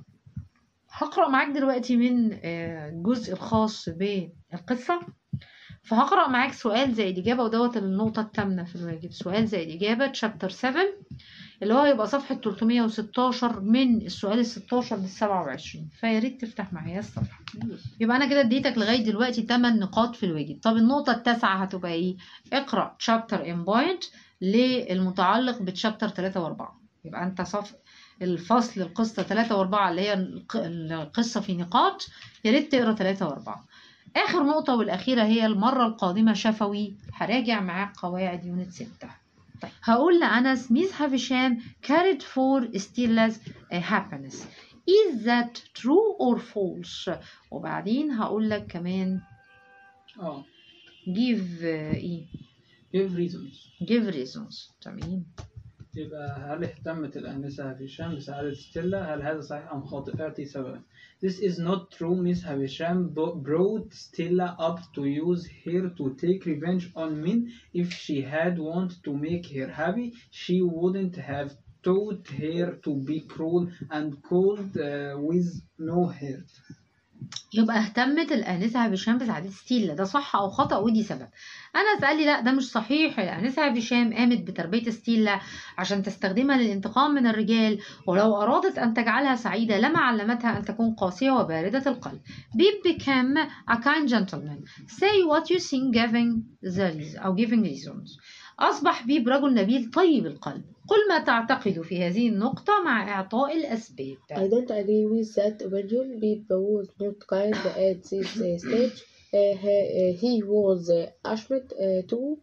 Speaker 2: هقرأ معاك دلوقتي من آه، الجزء الخاص بالقصة فهقرأ معاك سؤال زائد إجابة ودوت النقطة الثامنة في الواجب سؤال زائد إجابة شابتر 7 اللي هو يبقى صفحة 316 من السؤال ال 16 لل 27 فيا ريت تفتح معايا الصفحة يبقى أنا كده اديتك لغاية دلوقتي 8 نقاط في الواجب طب النقطة التاسعة هتبقى إيه؟ اقرأ شابتر ان بوينت للمتعلق بتشابتر 3 و4 يبقى أنت صف الفصل القصة 3 و4 اللي هي الق- القصة في نقاط يا ريت تقرا 3 و4 آخر نقطة والأخيرة هي المرة القادمة شفوي هراجع معاك قواعد يونت 6 طيب هقول لأنس ميس هافشام carried for Stella's uh, happiness is that true or false وبعدين هقول لك كمان
Speaker 3: اه
Speaker 2: give uh, ايه
Speaker 3: give reasons
Speaker 2: give reasons تمام
Speaker 3: يبقى هل اهتمت الآنسة هافشام بسعادة ستيلا؟ هل هذا صحيح أم خاطئ؟ أعطي سببا. This is not true. Miss Havisham bo- brought Stella up to use her to take revenge on Min. If she had wanted to make her happy, she wouldn't have taught her to be cruel and cold uh, with no hurt.
Speaker 2: يبقى اهتمت الآنسة هشام بسعادة ستيلا ده صح أو خطأ ودي سبب أنا قال لي لا ده مش صحيح الآنسة هشام قامت بتربية ستيلا عشان تستخدمها للانتقام من الرجال ولو أرادت أن تجعلها سعيدة لما علمتها أن تكون قاسية وباردة القلب Beep became a kind gentleman say what you think giving the reason أو giving reasons أصبح بيب رجل نبيل طيب القلب قل ما تعتقد في هذه النقطة مع إعطاء الأسباب
Speaker 4: I don't agree with that opinion. People was not kind at this uh, stage. Uh, he, uh, he was uh, ashamed uh, to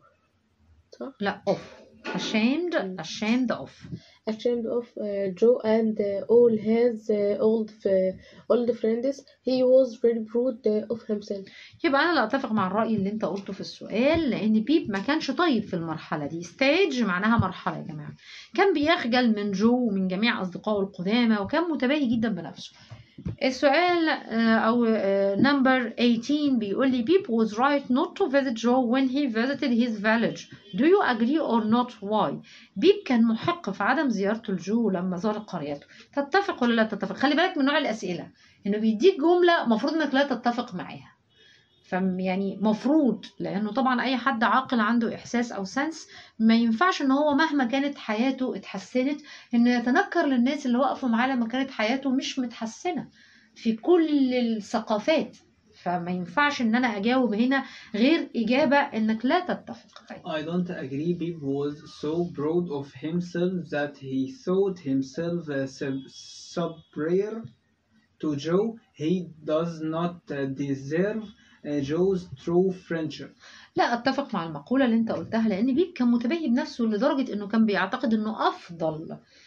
Speaker 2: لا off ashamed ashamed of
Speaker 4: ashamed of uh, Joe and uh, all his uh, old f- old friends. He was very proud uh, of himself.
Speaker 2: يبقى انا لا اتفق مع الراي اللي انت قلته في السؤال لان بيب ما كانش طيب في المرحله دي ستيج معناها مرحله يا جماعه كان بيخجل من جو ومن جميع اصدقائه القدامى وكان متباهي جدا بنفسه السؤال آه، او نمبر 18 بيقول لي بيب was right not to visit Joe when he visited his village do you agree or not why بيب كان محق في عدم زيارته لجو لما زار قريته تتفق ولا لا تتفق خلي بالك من نوع الاسئله انه بيديك جمله مفروض انك لا تتفق معاها فم يعني مفروض لانه طبعا اي حد عاقل عنده احساس او سنس ما ينفعش ان هو مهما كانت حياته اتحسنت انه يتنكر للناس اللي وقفوا معاه لما كانت حياته مش متحسنه في كل الثقافات فما ينفعش ان انا اجاوب هنا غير اجابه انك لا تتفق طيب
Speaker 3: I don't agree. Beep was so proud of himself that he thought himself uh, sub- superior to Joe. He does not uh, deserve uh, Joe's true friendship.
Speaker 2: لا اتفق مع المقوله اللي انت قلتها لان بيب كان متباهي بنفسه لدرجه انه كان بيعتقد انه افضل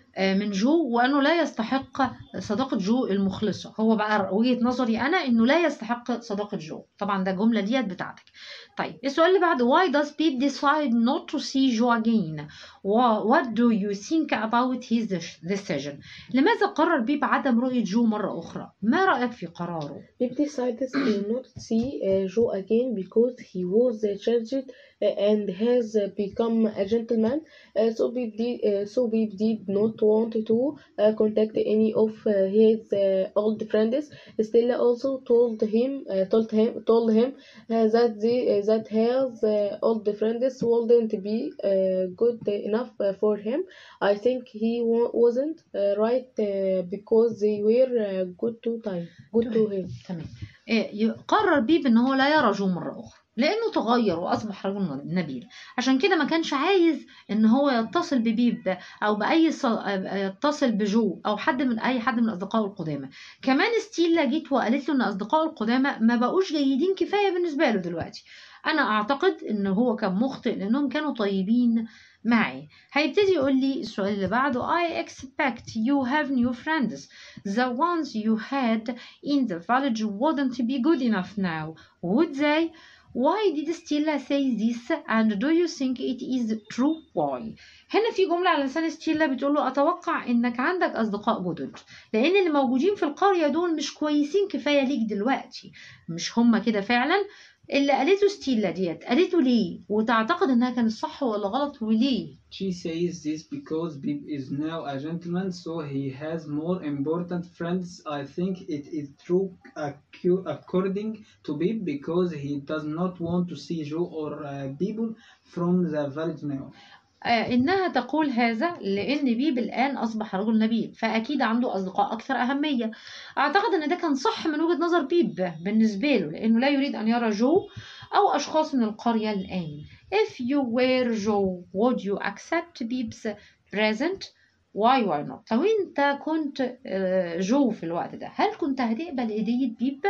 Speaker 2: آه، من جو وانه لا يستحق صداقه جو المخلصه هو بقى وجهه نظري انا انه لا يستحق صداقه جو طبعا ده جمله ديت بتاعتك طيب السؤال اللي بعده why does Pete decide not to see Joe again Wha- what do you think about his decision لماذا قرر بيب عدم رؤيه جو مره اخرى ما رايك في قراره
Speaker 4: Pip decided to not see uh, Joe again because he was uh, changed uh, and has uh, become a gentleman. Uh, so Pip did, uh, so Pip did not want to uh, contact any of uh, his uh, old friends. Stella also told him uh, told him told him uh, that the uh, that his uh, old friends wouldn't be uh, good enough uh, for him. I think he wa- wasn't uh, right uh, because they were uh, good to time good to him.
Speaker 2: تمام إيه، ي- قرر بيب ان هو لا يرى جو مره اخرى لانه تغير واصبح رجل نبيل عشان كده ما كانش عايز ان هو يتصل ببيب او باي ص... يتصل بجو او حد من اي حد من اصدقائه القدامى كمان ستيلا جيت وقالت له ان اصدقائه القدامى ما بقوش جيدين كفايه بالنسبه له دلوقتي انا اعتقد ان هو كان مخطئ لانهم كانوا طيبين معي هيبتدي يقول لي السؤال اللي بعده I expect you have new friends the ones you had in the village wouldn't be good enough now would they why did Stella say this and do you think it is true why هنا في جملة على لسان ستيلا بتقول له أتوقع إنك عندك أصدقاء جدد لأن اللي موجودين في القرية دول مش كويسين كفاية ليك دلوقتي مش هما كده فعلا اللي قالته ستيلا ديت قالته ليه وتعتقد إنها كانت صح ولا غلط وليه
Speaker 3: She says this because Bib is now a gentleman, so he has more important friends. I think it is true accu- according to Bib because he does not want to see Joe or uh, people from the village now.
Speaker 2: آه، إنها تقول هذا لأن بيب الآن أصبح رجل نبيل فأكيد عنده أصدقاء أكثر أهمية أعتقد إن ده كان صح من وجهة نظر بيب بالنسبة له لأنه لا يريد أن يرى جو أو أشخاص من القرية الآن If you were Joe would you accept Bib's present why why not لو أنت كنت آه، جو في الوقت ده هل كنت هتقبل هدية بيب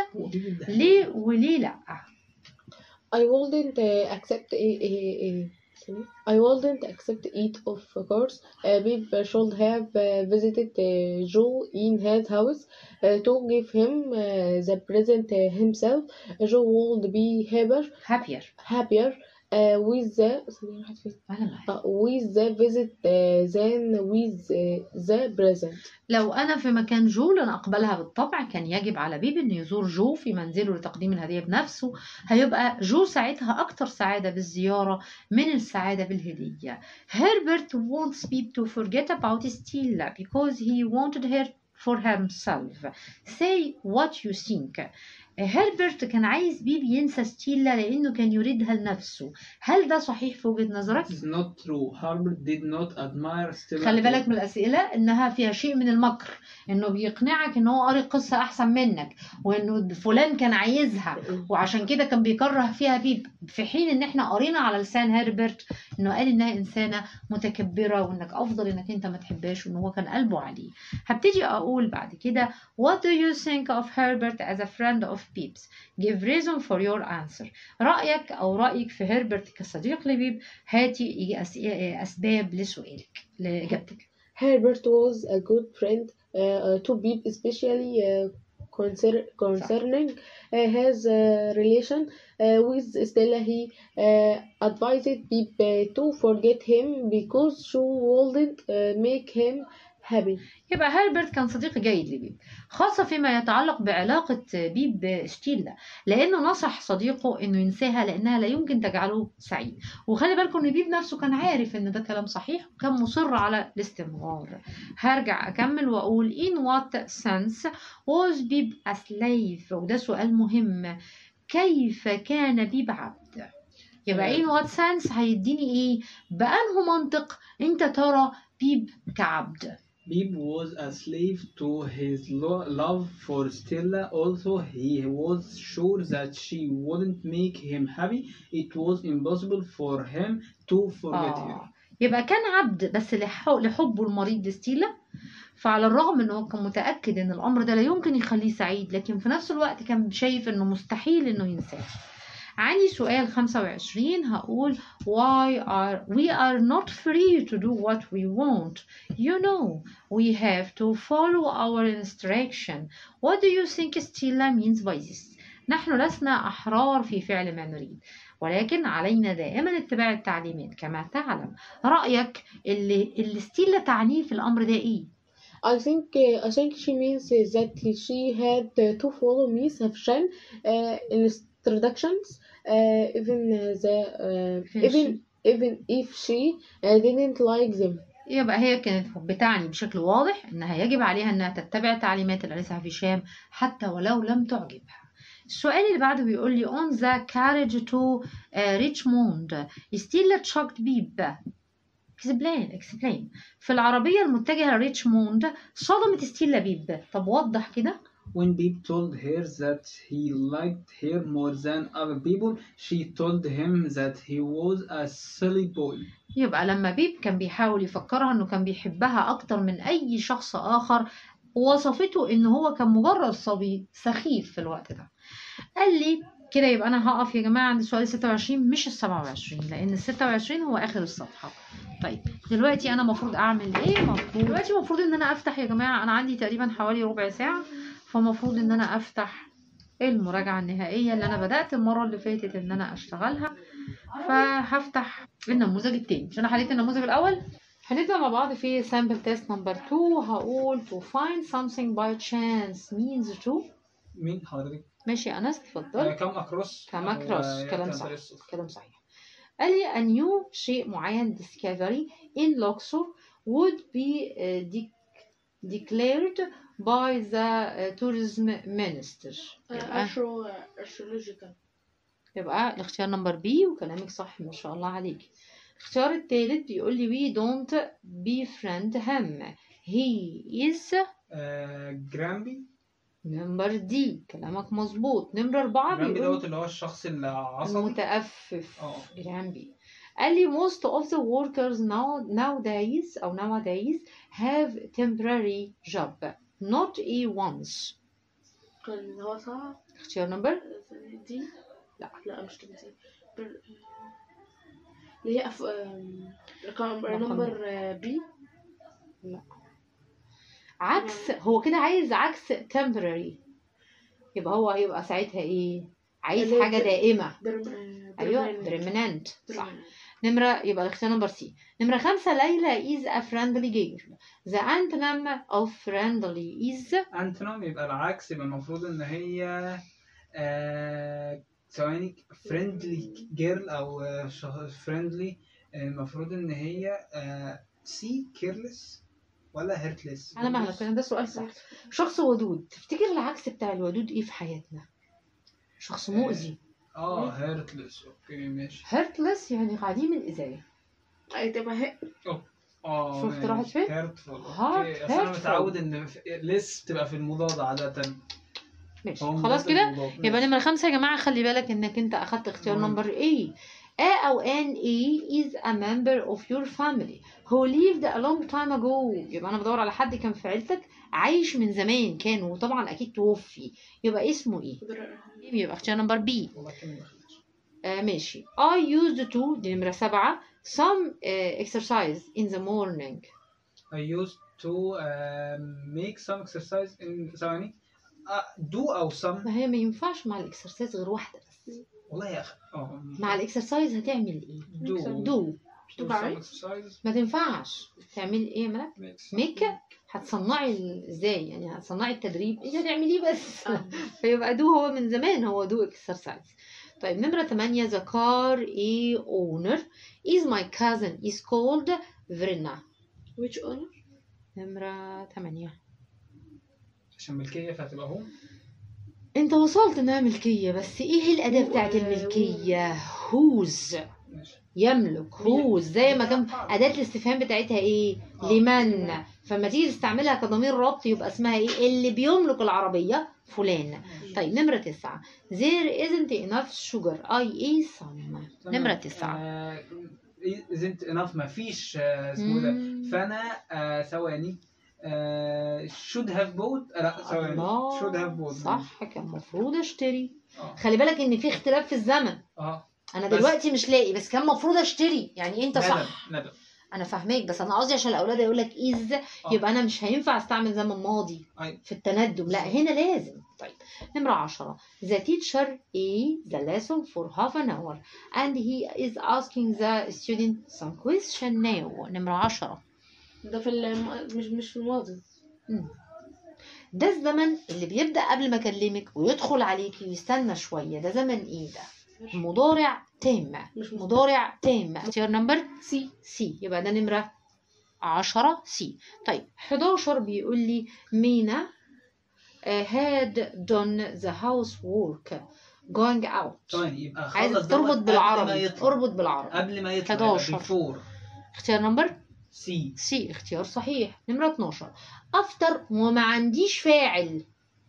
Speaker 2: ليه وليه لأ
Speaker 4: I wouldn't uh, accept a, a, a sorry. I wouldn't accept it of course. Uh, Pip should have uh, visited uh, Joe in his house uh, to give him uh, the present uh, himself. Joe would be happier,
Speaker 2: happier
Speaker 4: happier uh, with the ثانية راحت فين؟
Speaker 2: أنا معاك
Speaker 4: uh, with the visit uh, than with uh, the present.
Speaker 2: لو أنا في مكان جو لن أقبلها بالطبع كان يجب على بيب إنه يزور جو في منزله لتقديم الهدية بنفسه هيبقى جو ساعتها أكتر سعادة بالزيارة من السعادة بالهدية Herbert wants Pip to forget about Stella because he wanted her for himself say what you think هربرت كان عايز بيب ينسى ستيلا لأنه كان يريدها لنفسه هل ده صحيح في وجهة نظرك؟
Speaker 3: This is not true. Herbert did not admire Stella.
Speaker 2: خلي بالك من الأسئلة إنها فيها شيء من المكر إنه بيقنعك إن هو قاري قصة أحسن منك وإنه فلان كان عايزها وعشان كده كان بيكره فيها بيب في حين إن إحنا قرينا على لسان هربرت إنه قال إنها إنسانة متكبرة وإنك أفضل إنك أنت ما تحبهاش وإن هو كان قلبه عليه هبتدي أقول بعد كده What do you think of Herbert as a friend of Pip's? Give reason for your answer رأيك أو رأيك في هربرت كصديق لبيب هاتي أس- أسباب لسؤالك لإجابتك
Speaker 4: Herbert was a good friend uh, uh, to Pip, especially uh, concer- concerning uh, his uh, relation uh, with Stella. He uh, advised Pip uh, to forget him because she wouldn't uh, make him happy.
Speaker 2: يبقى هربرت كان صديق جيد لبيب خاصة فيما يتعلق بعلاقة بيب بستيلا لأنه نصح صديقه إنه ينساها لأنها لا يمكن تجعله سعيد وخلي بالكم إن بيب نفسه كان عارف إن ده كلام صحيح وكان مصر على الاستمرار هرجع أكمل وأقول in what sense was بيب a slave وده سؤال مهم كيف كان بيب عبد يبقى in what sense هيديني إيه بأنه منطق أنت ترى بيب كعبد
Speaker 3: Bib was a slave to his lo- love for Stella. Also, he was sure that she wouldn't make him happy. It was impossible for him to forget her.
Speaker 2: آه. يبقى كان عبد بس لح- لحبه المريض لستيلا فعلى الرغم انه كان متأكد ان الامر ده لا يمكن يخليه سعيد لكن في نفس الوقت كان شايف انه مستحيل انه ينساه عندي سؤال 25 هقول why are we are not free to do what we want you know we have to follow our instruction what do you think Stella means by this نحن لسنا أحرار في فعل ما نريد ولكن علينا دائما اتباع التعليمات كما تعلم رأيك اللي, اللي ستيلا تعنيه في الأمر ده إيه؟
Speaker 4: I think uh, I think she means uh, that she had uh, to follow me sufficient uh, instructions uh, even uh, the uh, even even if she uh, didn't like them.
Speaker 2: يبقى هي كانت بتعني بشكل واضح انها يجب عليها انها تتبع تعليمات الانسه هشام حتى ولو لم تعجبها السؤال اللي بعده بيقول لي on the carriage to uh, Richmond Stella chucked Beep explain explain في العربية المتجهة لريتشموند صدمت ستيلا بيب طب وضح كده
Speaker 3: When Beep told her that he liked her more than other people, she told him that he was a silly boy.
Speaker 2: يبقى لما بيب كان بيحاول يفكرها انه كان بيحبها اكتر من اي شخص اخر وصفته ان هو كان مجرد صبي سخيف في الوقت ده قال لي كده يبقى انا هقف يا جماعه عند سؤال 26 مش ال 27 لان ال 26 هو اخر الصفحه طيب دلوقتي انا المفروض اعمل ايه المفروض دلوقتي المفروض ان انا افتح يا جماعه انا عندي تقريبا حوالي ربع ساعه فمفروض ان انا افتح المراجعه النهائيه اللي انا بدات المره اللي فاتت ان انا اشتغلها فهفتح النموذج التاني مش انا حليت النموذج الاول هنبدأ مع بعض في sample test number 2 هقول to find something by chance means to
Speaker 3: مين حضرتك؟
Speaker 2: ماشي يا أنس
Speaker 3: آه،
Speaker 2: اتفضل
Speaker 3: كم أكروس؟
Speaker 2: كم
Speaker 3: أو،
Speaker 2: أكروس،
Speaker 3: آه،
Speaker 2: كلام
Speaker 3: يأتي عن
Speaker 2: صح.
Speaker 3: طريق الصدفة.
Speaker 2: كلام صحيح قال لي a new شيء معين discovery in Luxor would be uh, de- declared by the uh, tourism minister يبقى,
Speaker 4: Astro astrological.
Speaker 2: يبقى الاختيار نمبر بي وكلامك صح ما شاء الله عليك الاختيار الثالث بيقول لي we don't befriend him he is
Speaker 3: آه، جرامبي
Speaker 2: نمبر دي كلامك مظبوط نمرة أربعة
Speaker 3: جرامبي
Speaker 2: بيقول
Speaker 3: دوت اللي هو الشخص اللي عصبي
Speaker 2: المتأفف
Speaker 3: اه
Speaker 2: جرامبي قال لي most of the workers now nowadays أو nowadays have temporary job not a once
Speaker 4: كان هو صعب
Speaker 2: اختيار نمبر
Speaker 4: دي
Speaker 2: لا.
Speaker 4: لا مش كده دي بر- اللي هي أف... آم، رقم
Speaker 2: رقم.
Speaker 4: نمبر بي
Speaker 2: عكس هو كده عايز عكس temporary يبقى هو هيبقى ساعتها ايه عايز
Speaker 4: اللي هي
Speaker 2: حاجة
Speaker 4: ب-
Speaker 2: دائمة
Speaker 4: درم... آه،
Speaker 2: ايوه
Speaker 4: درمانت.
Speaker 2: permanent صح
Speaker 4: درمانت.
Speaker 2: نمرة يبقى الاختيار نمبر سي نمرة خمسة ليلى is a friendly girl the antonym of friendly is
Speaker 3: انتونوم يبقى العكس يبقى المفروض ان هي آه، ثواني فريندلي جيرل او فريندلي المفروض ان هي سي كيرلس ولا هيرتلس
Speaker 2: على مهلك لأن ده سؤال سهل شخص ودود تفتكر العكس بتاع الودود ايه في حياتنا شخص مؤذي
Speaker 3: اه هيرتلس اوكي ماشي
Speaker 2: هيرتلس يعني عديم الإزاي
Speaker 4: أي تبقى هي
Speaker 3: اه
Speaker 2: شفت راحت فين؟
Speaker 3: هيرتفول
Speaker 2: Heart-
Speaker 3: اوكي اصل انا
Speaker 2: hurtful.
Speaker 3: متعود ان في- لس بتبقى في المضاد عادة
Speaker 2: ماشي
Speaker 3: هو
Speaker 2: خلاص
Speaker 3: مضاد
Speaker 2: كده
Speaker 3: المضاد.
Speaker 2: يبقى
Speaker 3: ماشي.
Speaker 2: نمرة خمسة يا جماعة خلي بالك انك انت اخدت اختيار
Speaker 3: مم.
Speaker 2: نمبر A A أو N A is a member of your family who lived a long time ago يبقى أنا بدور على حد كان في عيلتك عايش من زمان كان وطبعا أكيد توفي يبقى اسمه إيه؟ يبقى اختيار نمبر B
Speaker 3: والله كان ما خدتش.
Speaker 2: آه ماشي I used to دي نمرة سبعة some uh, exercise in the morning
Speaker 3: I used to uh, make some exercise in ثواني uh, do أو some
Speaker 2: ما هي ما ينفعش مع الإكسرسايز غير واحدة بس
Speaker 3: والله يا أخي اه
Speaker 2: مع الإكسرسايز هتعمل إيه؟
Speaker 3: do
Speaker 2: do
Speaker 3: do
Speaker 4: تبقى
Speaker 3: some exercise
Speaker 2: ما تنفعش تعمل إيه يا ملك؟
Speaker 3: make
Speaker 2: ميك هتصنعي ال- ازاي يعني هتصنعي التدريب انت هتعمليه بس فيبقى دو هو من زمان هو دو اكسرسايز طيب نمرة 8 the car a owner is my cousin is called Verna
Speaker 4: which owner
Speaker 2: نمرة 8
Speaker 3: عشان ملكية فهتبقى هو
Speaker 2: انت وصلت انها ملكية بس ايه الأداة بتاعت الملكية whose
Speaker 3: ماشي
Speaker 2: يملك whose زي ما كان أداة الاستفهام بتاعتها ايه
Speaker 3: آه.
Speaker 2: لمن فما تيجي تستعملها كضمير ربط يبقى اسمها ايه اللي بيملك العربية فلان طيب نمرة تسعة there isn't enough sugar I eat some نمرة تسعة
Speaker 3: isn't enough ما فيش آه، اسمه ده
Speaker 2: مم.
Speaker 3: فانا آه، ثواني آه should have bought آه، لا ثواني
Speaker 2: الله
Speaker 3: should have bought
Speaker 2: صح كان المفروض اشتري
Speaker 3: اه
Speaker 2: خلي بالك ان في اختلاف في الزمن
Speaker 3: اه
Speaker 2: انا
Speaker 3: بس-
Speaker 2: دلوقتي مش لاقي بس كان المفروض اشتري يعني انت
Speaker 3: ندم
Speaker 2: صح
Speaker 3: ندم
Speaker 2: انا فاهماك بس انا قصدي عشان الاولاد يقول لك از
Speaker 3: آه.
Speaker 2: يبقى انا مش هينفع استعمل زمن ماضي
Speaker 3: أيوة.
Speaker 2: في التندم لا هنا لازم طيب نمرة عشرة the teacher is the lesson for half an hour and he is asking the student some question now نمرة عشرة
Speaker 4: ده في الم... مش مش في الماضي
Speaker 2: ده الزمن اللي بيبدأ قبل ما أكلمك ويدخل عليكي ويستنى شوية ده زمن إيه ده؟ مضارع تام
Speaker 4: مش
Speaker 2: مضارع تام اختيار نمبر
Speaker 4: سي
Speaker 2: سي يبقى ده نمرة عشرة سي طيب 11 بيقول لي مينا uh, had done the housework going out
Speaker 3: ثواني يبقى
Speaker 2: عايز
Speaker 3: خلص
Speaker 2: تربط
Speaker 3: دوت قبل ما
Speaker 2: بالعربي
Speaker 3: يطلع
Speaker 2: اربط بالعربي
Speaker 3: قبل ما يطلع
Speaker 2: 11.
Speaker 3: بيفور
Speaker 2: اختيار نمبر
Speaker 3: سي
Speaker 2: سي اختيار صحيح نمرة 12 افطر وما عنديش فاعل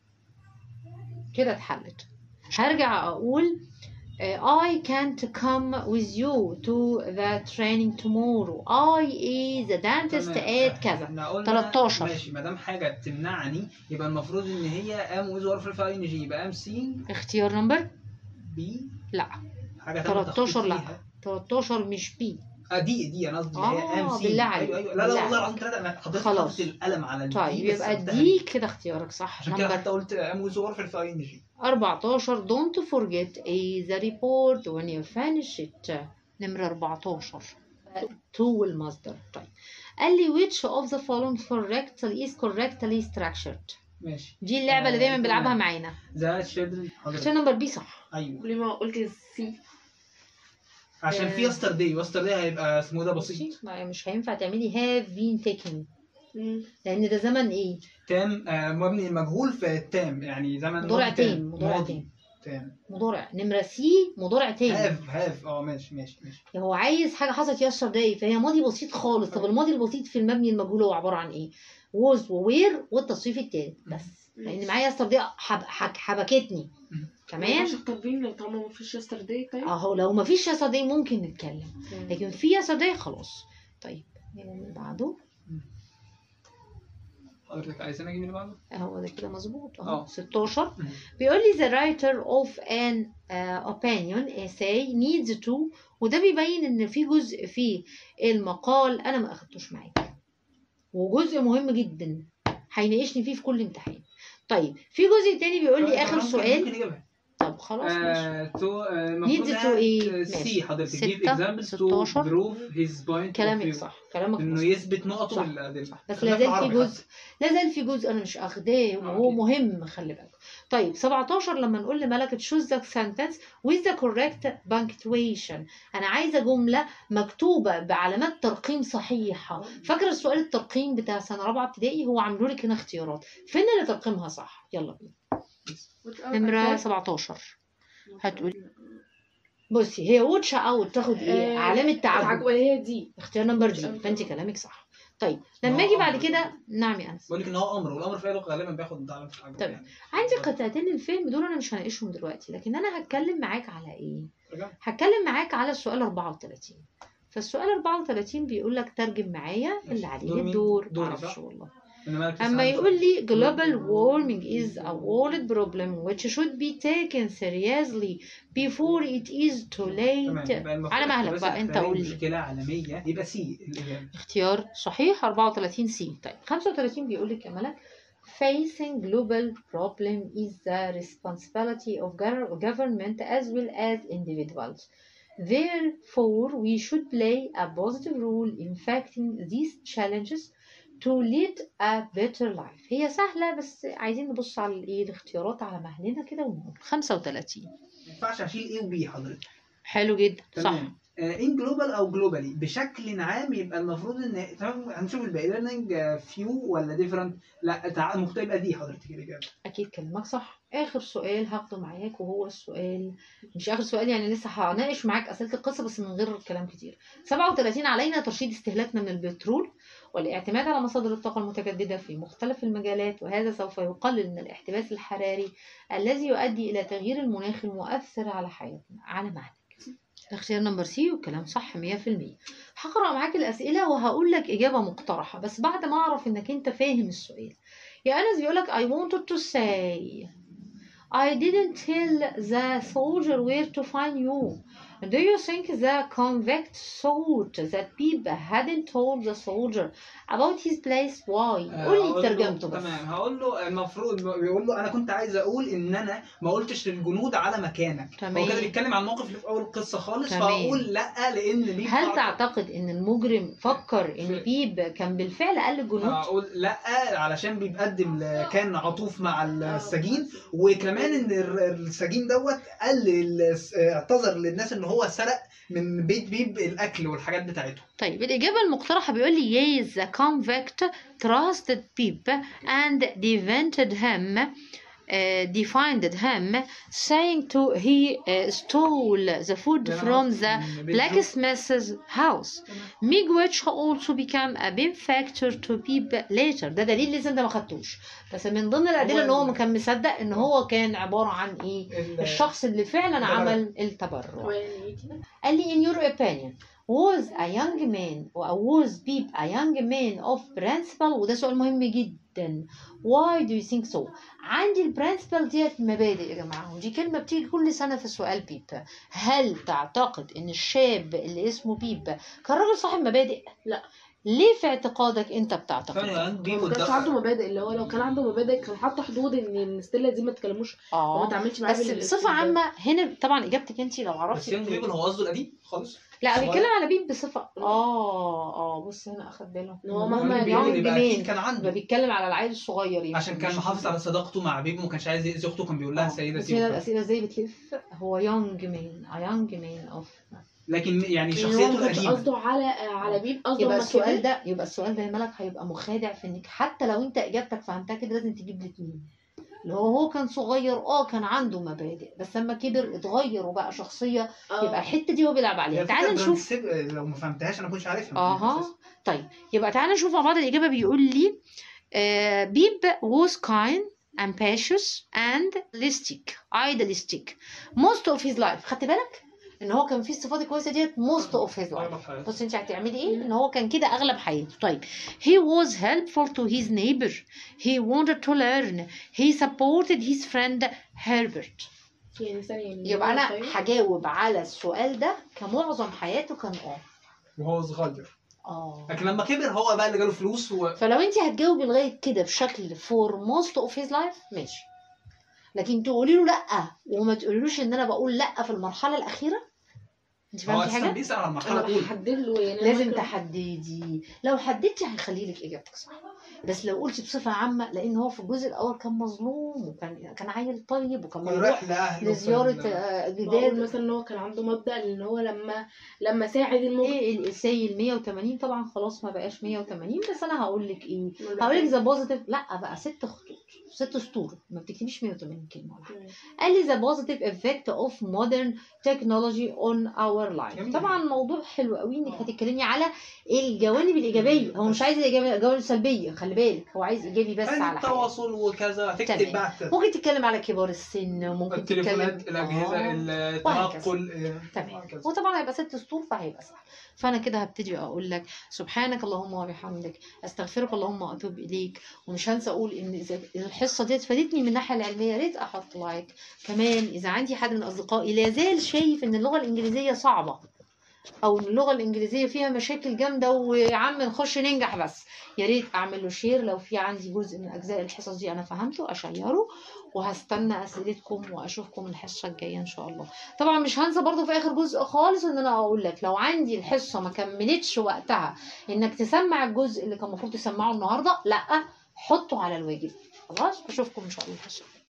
Speaker 2: كده اتحلت هرجع اقول uh, I can't come with you to the training tomorrow I is the dentist at كذا
Speaker 3: احنا قلنا
Speaker 2: 13.
Speaker 3: ماشي ما دام حاجه تمنعني يبقى المفروض ان هي ام ويز ورف الفا ان جي يبقى ام سي
Speaker 2: اختيار نمبر
Speaker 3: بي
Speaker 2: لا
Speaker 3: حاجه تانية
Speaker 2: 13
Speaker 3: تخطيط
Speaker 2: لا
Speaker 3: فيها.
Speaker 2: 13 مش بي
Speaker 3: اه دي دي انا قصدي اللي هي
Speaker 2: آه،
Speaker 3: ام سي
Speaker 2: بالله عليك.
Speaker 3: ايوه ايوه لا لا
Speaker 2: بالله
Speaker 3: والله
Speaker 2: عليك.
Speaker 3: العظيم ثلاثه انا حضرتك
Speaker 2: خلاص.
Speaker 3: حطيت القلم على الدي
Speaker 2: طيب
Speaker 3: بس
Speaker 2: يبقى
Speaker 3: قلتها
Speaker 2: دي
Speaker 3: دي.
Speaker 2: كده اختيارك صح
Speaker 3: عشان كده
Speaker 2: نمبر
Speaker 3: حتى قلت ام ويز ورف الفا ان جي
Speaker 2: 14 don't forget a the report when you finish it نمرة 14 to المصدر طيب قال لي which of the following correctly is correctly structured
Speaker 3: ماشي
Speaker 2: دي اللعبة اللي دايما
Speaker 3: آه،
Speaker 2: بيلعبها
Speaker 3: تمام.
Speaker 2: معانا
Speaker 3: ذا تشيلدرن
Speaker 2: اختيار نمبر بي صح
Speaker 3: ايوه
Speaker 4: ليه ما قلت سي
Speaker 3: عشان في
Speaker 2: آه.
Speaker 3: يسترداي يسترداي هيبقى اسمه ده بسيط
Speaker 2: ماشي ما- مش هينفع تعملي have been taken لان ده زمن ايه
Speaker 3: تام آه، مبني مجهول في التام يعني زمن
Speaker 2: مضارع
Speaker 3: ماضي تام.
Speaker 2: تام مضارع
Speaker 3: ماضي
Speaker 2: تام
Speaker 3: تام
Speaker 2: مضارع نمرة سي مضارع تاني
Speaker 3: هاف هاف اه ماشي ماشي ماشي
Speaker 2: هو عايز حاجة حصلت yesterday فهي ماضي بسيط خالص طب الماضي البسيط في المبني المجهول هو عبارة عن ايه was ووير والتصريف التالت بس لان معايا yesterday حب... حب... حبكتني
Speaker 3: مم.
Speaker 2: تمام
Speaker 4: مش كاتبين لو طالما مفيش يسترداي طيب
Speaker 2: اهو لو مفيش yesterday ممكن نتكلم
Speaker 4: مم.
Speaker 2: لكن في yesterday خلاص طيب اللي بعده
Speaker 3: حضرتك عايز انا اجيب اللي بعده؟
Speaker 2: اهو ده كده مظبوط اهو
Speaker 3: اه.
Speaker 2: 16
Speaker 3: مم.
Speaker 2: بيقول لي the writer of an uh, opinion essay needs to وده بيبين ان في جزء في المقال انا ما اخدتوش معاك وجزء مهم جدا هيناقشني فيه في كل امتحان طيب في جزء تاني بيقول لي
Speaker 3: طب
Speaker 2: اخر
Speaker 3: ممكن-
Speaker 2: سؤال
Speaker 3: ممكن نجيبها
Speaker 2: طب خلاص ماشي
Speaker 3: آه، تو آه،
Speaker 2: Needs
Speaker 3: المفروض
Speaker 2: to ايه؟
Speaker 3: إنها سي
Speaker 2: ماشي.
Speaker 3: حضرتك
Speaker 2: ستة،
Speaker 3: give examples to
Speaker 2: 16.
Speaker 3: prove his point of
Speaker 2: كلامك
Speaker 3: view.
Speaker 2: صح كلامك
Speaker 3: انه
Speaker 2: مظبوط.
Speaker 3: يثبت نقطه
Speaker 2: صح.
Speaker 3: بالادله
Speaker 2: بس
Speaker 3: خلينا
Speaker 2: لا زال في
Speaker 3: العربي
Speaker 2: جزء
Speaker 3: حتى.
Speaker 2: لا زال في جزء انا مش اخداه وهو
Speaker 3: أكيد.
Speaker 2: مهم خلي بالك طيب 17 لما نقول لملكة choose the sentence with the correct punctuation انا عايزه جمله مكتوبه بعلامات ترقيم صحيحه فاكره السؤال الترقيم بتاع سنه رابعه ابتدائي هو عامله لك هنا اختيارات فين اللي ترقيمها صح يلا بينا نمره 17 هتقول بصي هي واتش اوت تاخد ايه
Speaker 4: آه،
Speaker 2: علامه تعجب
Speaker 4: العجوة هي دي
Speaker 2: اختيار نمبر
Speaker 4: watch
Speaker 2: دي
Speaker 4: out.
Speaker 2: فانت كلامك صح طيب لما
Speaker 3: ما
Speaker 2: اجي
Speaker 3: هو
Speaker 2: بعد
Speaker 3: أمر.
Speaker 2: كده نعم يا انس
Speaker 3: بقول لك ان هو امر والامر في اي لغه غالبا بياخد علامه العجوة
Speaker 2: تمام.
Speaker 3: يعني.
Speaker 2: عندي قطعتين للفيلم دول انا مش هناقشهم دلوقتي لكن انا هتكلم معاك على ايه
Speaker 3: رجع.
Speaker 2: هتكلم معاك على السؤال 34 فالسؤال 34 بيقول لك ترجم معايا اللي عليه
Speaker 3: دور مين؟
Speaker 2: الدور
Speaker 3: دوري،
Speaker 2: معرفش
Speaker 3: صح؟
Speaker 2: والله
Speaker 3: إن مالك
Speaker 2: اما
Speaker 3: تسعة
Speaker 2: يقول لي global warming is a world problem which should be taken seriously before it is too
Speaker 3: تمام.
Speaker 2: late
Speaker 3: يبقى المفروض
Speaker 2: على مهلك
Speaker 3: بس
Speaker 2: بقى، أنت
Speaker 3: هتلاقي
Speaker 2: قول لي.
Speaker 3: مشكله عالميه يبقى سي الاجابه
Speaker 2: اختيار صحيح 34 سي طيب 35 بيقول لك يا ملك facing global problem is the responsibility of gov- government as well as individuals therefore we should play a positive role in facing these challenges to lead a better life هي سهلة بس عايزين نبص على الايه الاختيارات على مهلنا كده ونقول 35
Speaker 3: ما ينفعش اشيل ايه وبي حضرتك
Speaker 2: حلو جدا صح
Speaker 3: تمام ان جلوبال او جلوبالي بشكل عام يبقى المفروض ان تمام هنشوف الباقي ليرنينج فيو ولا ديفرنت لا تعال المفروض يبقى دي حضرتك الاجابه
Speaker 2: اكيد كلامك صح اخر سؤال هاخده معاك وهو السؤال مش اخر سؤال يعني لسه هناقش معاك اسئله القصه بس من غير كلام كتير 37 علينا ترشيد استهلاكنا من البترول والاعتماد على مصادر الطاقه المتجدده في مختلف المجالات وهذا سوف يقلل من الاحتباس الحراري الذي يؤدي الى تغيير المناخ المؤثر على حياتنا على مهلك اختيار نمبر سي والكلام صح 100% هقرأ معاك الأسئلة وهقول لك إجابة مقترحة بس بعد ما أعرف إنك أنت فاهم السؤال يا أنس بيقول لك I wanted to say I didn't tell the soldier where to find you Do you think the convict thought that Peep hadn't told the soldier about his place? Why? قول
Speaker 3: هقول
Speaker 2: لي
Speaker 3: له-
Speaker 2: ترجمته بس
Speaker 3: تمام هقول له المفروض بيقول له انا كنت عايز اقول ان انا ما قلتش للجنود على مكانك
Speaker 2: تمام.
Speaker 3: هو كده بيتكلم عن الموقف اللي في اول القصه خالص
Speaker 2: تمام.
Speaker 3: فاقول لا لان ليه
Speaker 2: هل
Speaker 3: بعض-
Speaker 2: تعتقد ان المجرم فكر ان بيب كان بالفعل قال للجنود
Speaker 3: اقول لا علشان بيقدم ل- كان عطوف مع السجين وكمان ان الر- السجين دوت قال لل- اعتذر للناس ان هو سرق من بيت بيب الاكل والحاجات بتاعته
Speaker 2: طيب الإجابة المقترحة بيقول لي yes the convict trusted Peep and defended him uh, defended him saying to he uh, stole the food from the blacksmith's house Mig which also became a benefactor to Peep later ده دليل لسه انت ما خدتوش بس من ضمن الأدلة ان هو كان مصدق ان هو كان عبارة عن ايه
Speaker 3: ال-
Speaker 2: الشخص اللي فعلا
Speaker 3: التبرع.
Speaker 2: عمل التبرع
Speaker 4: وين-
Speaker 2: قال لي in your opinion was a young man or was Beep a young man of principle وده سؤال مهم جدا why do you think so عندي البرنسبل ديت مبادئ يا جماعة ودي كلمة بتيجي كل سنة في سؤال بيب هل تعتقد ان الشاب اللي اسمه بيب كان راجل صاحب مبادئ
Speaker 4: لا.
Speaker 2: ليه في اعتقادك انت بتعتقد
Speaker 3: ثانية
Speaker 2: كده؟
Speaker 3: يا بيب
Speaker 4: ما كانش
Speaker 3: والدخل.
Speaker 4: عنده مبادئ اللي هو لو كان عنده مبادئ كان حاطط حدود ان الستيلا دي ما تكلموش وما
Speaker 2: اه
Speaker 4: تعملش معاه
Speaker 2: بس
Speaker 4: بالأسلوب
Speaker 2: بصفة
Speaker 4: ده.
Speaker 2: عامة هنا طبعا اجابتك انت لو
Speaker 3: بس
Speaker 2: عرفتي
Speaker 3: يانج بيبل هو قصده القديم خالص
Speaker 2: لا
Speaker 3: صغير.
Speaker 2: بيتكلم على بيب بصفة اه اه بص هنا اخد باله
Speaker 4: إن هو
Speaker 2: إن
Speaker 4: مهما
Speaker 3: يانج
Speaker 4: يعمل
Speaker 3: بيبل يبقى
Speaker 2: مين؟
Speaker 3: اكيد كان
Speaker 2: يبقى
Speaker 3: عنده
Speaker 2: بيتكلم على العيل الصغير يمكن
Speaker 3: عشان كان
Speaker 2: مش-
Speaker 3: محافظ على صداقته مع بيب وما كانش عايز يأذي اخته كان بيقول لها
Speaker 2: آه،
Speaker 3: سيدتي
Speaker 2: بس هنا
Speaker 3: وكده.
Speaker 2: الأسئلة ازاي بتلف هو يونج مان a young man of
Speaker 3: لكن يعني
Speaker 4: يعني هو
Speaker 3: شخصيته
Speaker 4: ما كانش
Speaker 3: القديمه
Speaker 4: قصده على على بيب قصده
Speaker 2: يبقى
Speaker 4: لما
Speaker 2: السؤال
Speaker 4: كبر
Speaker 2: ده يبقى السؤال ده يا ملك هيبقى مخادع في انك حتى لو انت اجابتك فهمتها كده لازم تجيب الاثنين اللي هو هو كان صغير اه كان عنده مبادئ بس لما كبر اتغير وبقى شخصية
Speaker 4: آه.
Speaker 2: يبقى الحتة دي هو بيلعب عليها
Speaker 3: هي
Speaker 2: تعال
Speaker 3: فكرة
Speaker 2: نشوف
Speaker 3: برنسيب- لو ما فهمتهاش انا كنتش عارفها
Speaker 2: اها طيب يبقى تعالى نشوف مع بعض الإجابة بيقول لي آه بيب was kind ambitious and realistic idealistic most of his life خدت بالك ان هو كان فيه الصفات الكويسة ديت most of his life بص انت هتعملي ايه ان هو كان كده اغلب حياته طيب he was helpful to his neighbor he wanted to learn he supported his friend Herbert
Speaker 4: يعني ثانية يعني
Speaker 2: يبقى
Speaker 4: هو
Speaker 2: انا
Speaker 4: صغير.
Speaker 2: هجاوب على السؤال ده كمعظم حياته كان اه
Speaker 3: وهو صغير
Speaker 2: اه
Speaker 3: لكن لما كبر هو بقى اللي جاله فلوس و...
Speaker 2: فلو انت هتجاوبي لغايه كده بشكل for most of his life ماشي لكن تقولي له لا وما تقوليلوش ان انا بقول لا في المرحله الاخيره انت
Speaker 3: هو
Speaker 2: فهمتي
Speaker 3: اساسا
Speaker 2: حاجه
Speaker 3: بيسأل على المرحله
Speaker 4: انا
Speaker 3: الاولى
Speaker 4: بحدد له يعني أنا
Speaker 2: لازم
Speaker 4: ممكن-
Speaker 2: تحددي لو حددتي هيخلي لك اجابتك صح بس لو قلتي بصفه عامه لان هو في الجزء الاول كان مظلوم وكان كان عيل طيب وكان
Speaker 3: كان
Speaker 2: بيروح
Speaker 3: رايح لاهله
Speaker 2: لزياره
Speaker 3: في ال-
Speaker 2: آه،
Speaker 4: بقول
Speaker 2: جداد
Speaker 4: مثلا ان هو كان عنده مبدأ ان هو لما لما ساعد المجرم
Speaker 2: ايه الاساي ال 180 طبعا خلاص ما بقاش 180 بس انا هقول لك ايه هقول لك ذا بوزيتيف لا بقى ست خطوط ست سطور ما بتكتبيش 180 كلمه ولا حاجه قال لي ذا بوزيتيف افكت اوف مودرن تكنولوجي اون اور لايف
Speaker 3: جميل.
Speaker 2: طبعا موضوع حلو قوي انك هتتكلمي على الجوانب الايجابيه هو مش عايز الإجابة- الجوانب السلبيه خلي بالك هو عايز ايجابي بس
Speaker 3: يعني
Speaker 2: على حاجه
Speaker 3: التواصل وكذا تكتب
Speaker 2: تمام.
Speaker 3: بقى
Speaker 2: ممكن تتكلم على كبار السن وممكن تتكلم
Speaker 3: التليفونات الاجهزه
Speaker 2: آه.
Speaker 3: التنقل آه،
Speaker 2: تمام
Speaker 3: وهكذا.
Speaker 2: وطبعا هيبقى ست سطور فهيبقى سهل فانا كده هبتدي اقول لك سبحانك اللهم وبحمدك استغفرك اللهم واتوب اليك ومش هنسى اقول ان اذا الحصه ديت فادتني من الناحيه العلميه يا ريت احط لايك كمان اذا عندي حد من اصدقائي لا زال شايف ان اللغه الانجليزيه صعبه او إن اللغه الانجليزيه فيها مشاكل جامده ويا عم نخش ننجح بس يا ريت اعمل له شير لو في عندي جزء من اجزاء الحصص دي انا فهمته اشيره وهستنى اسئلتكم واشوفكم الحصه الجايه ان شاء الله طبعا مش هنسى برضو في اخر جزء خالص ان انا اقول لك لو عندي الحصه ما كملتش وقتها انك تسمع الجزء اللي كان المفروض تسمعه النهارده لا حطه على الواجب خلاص اشوفكم ان شاء الله الحصه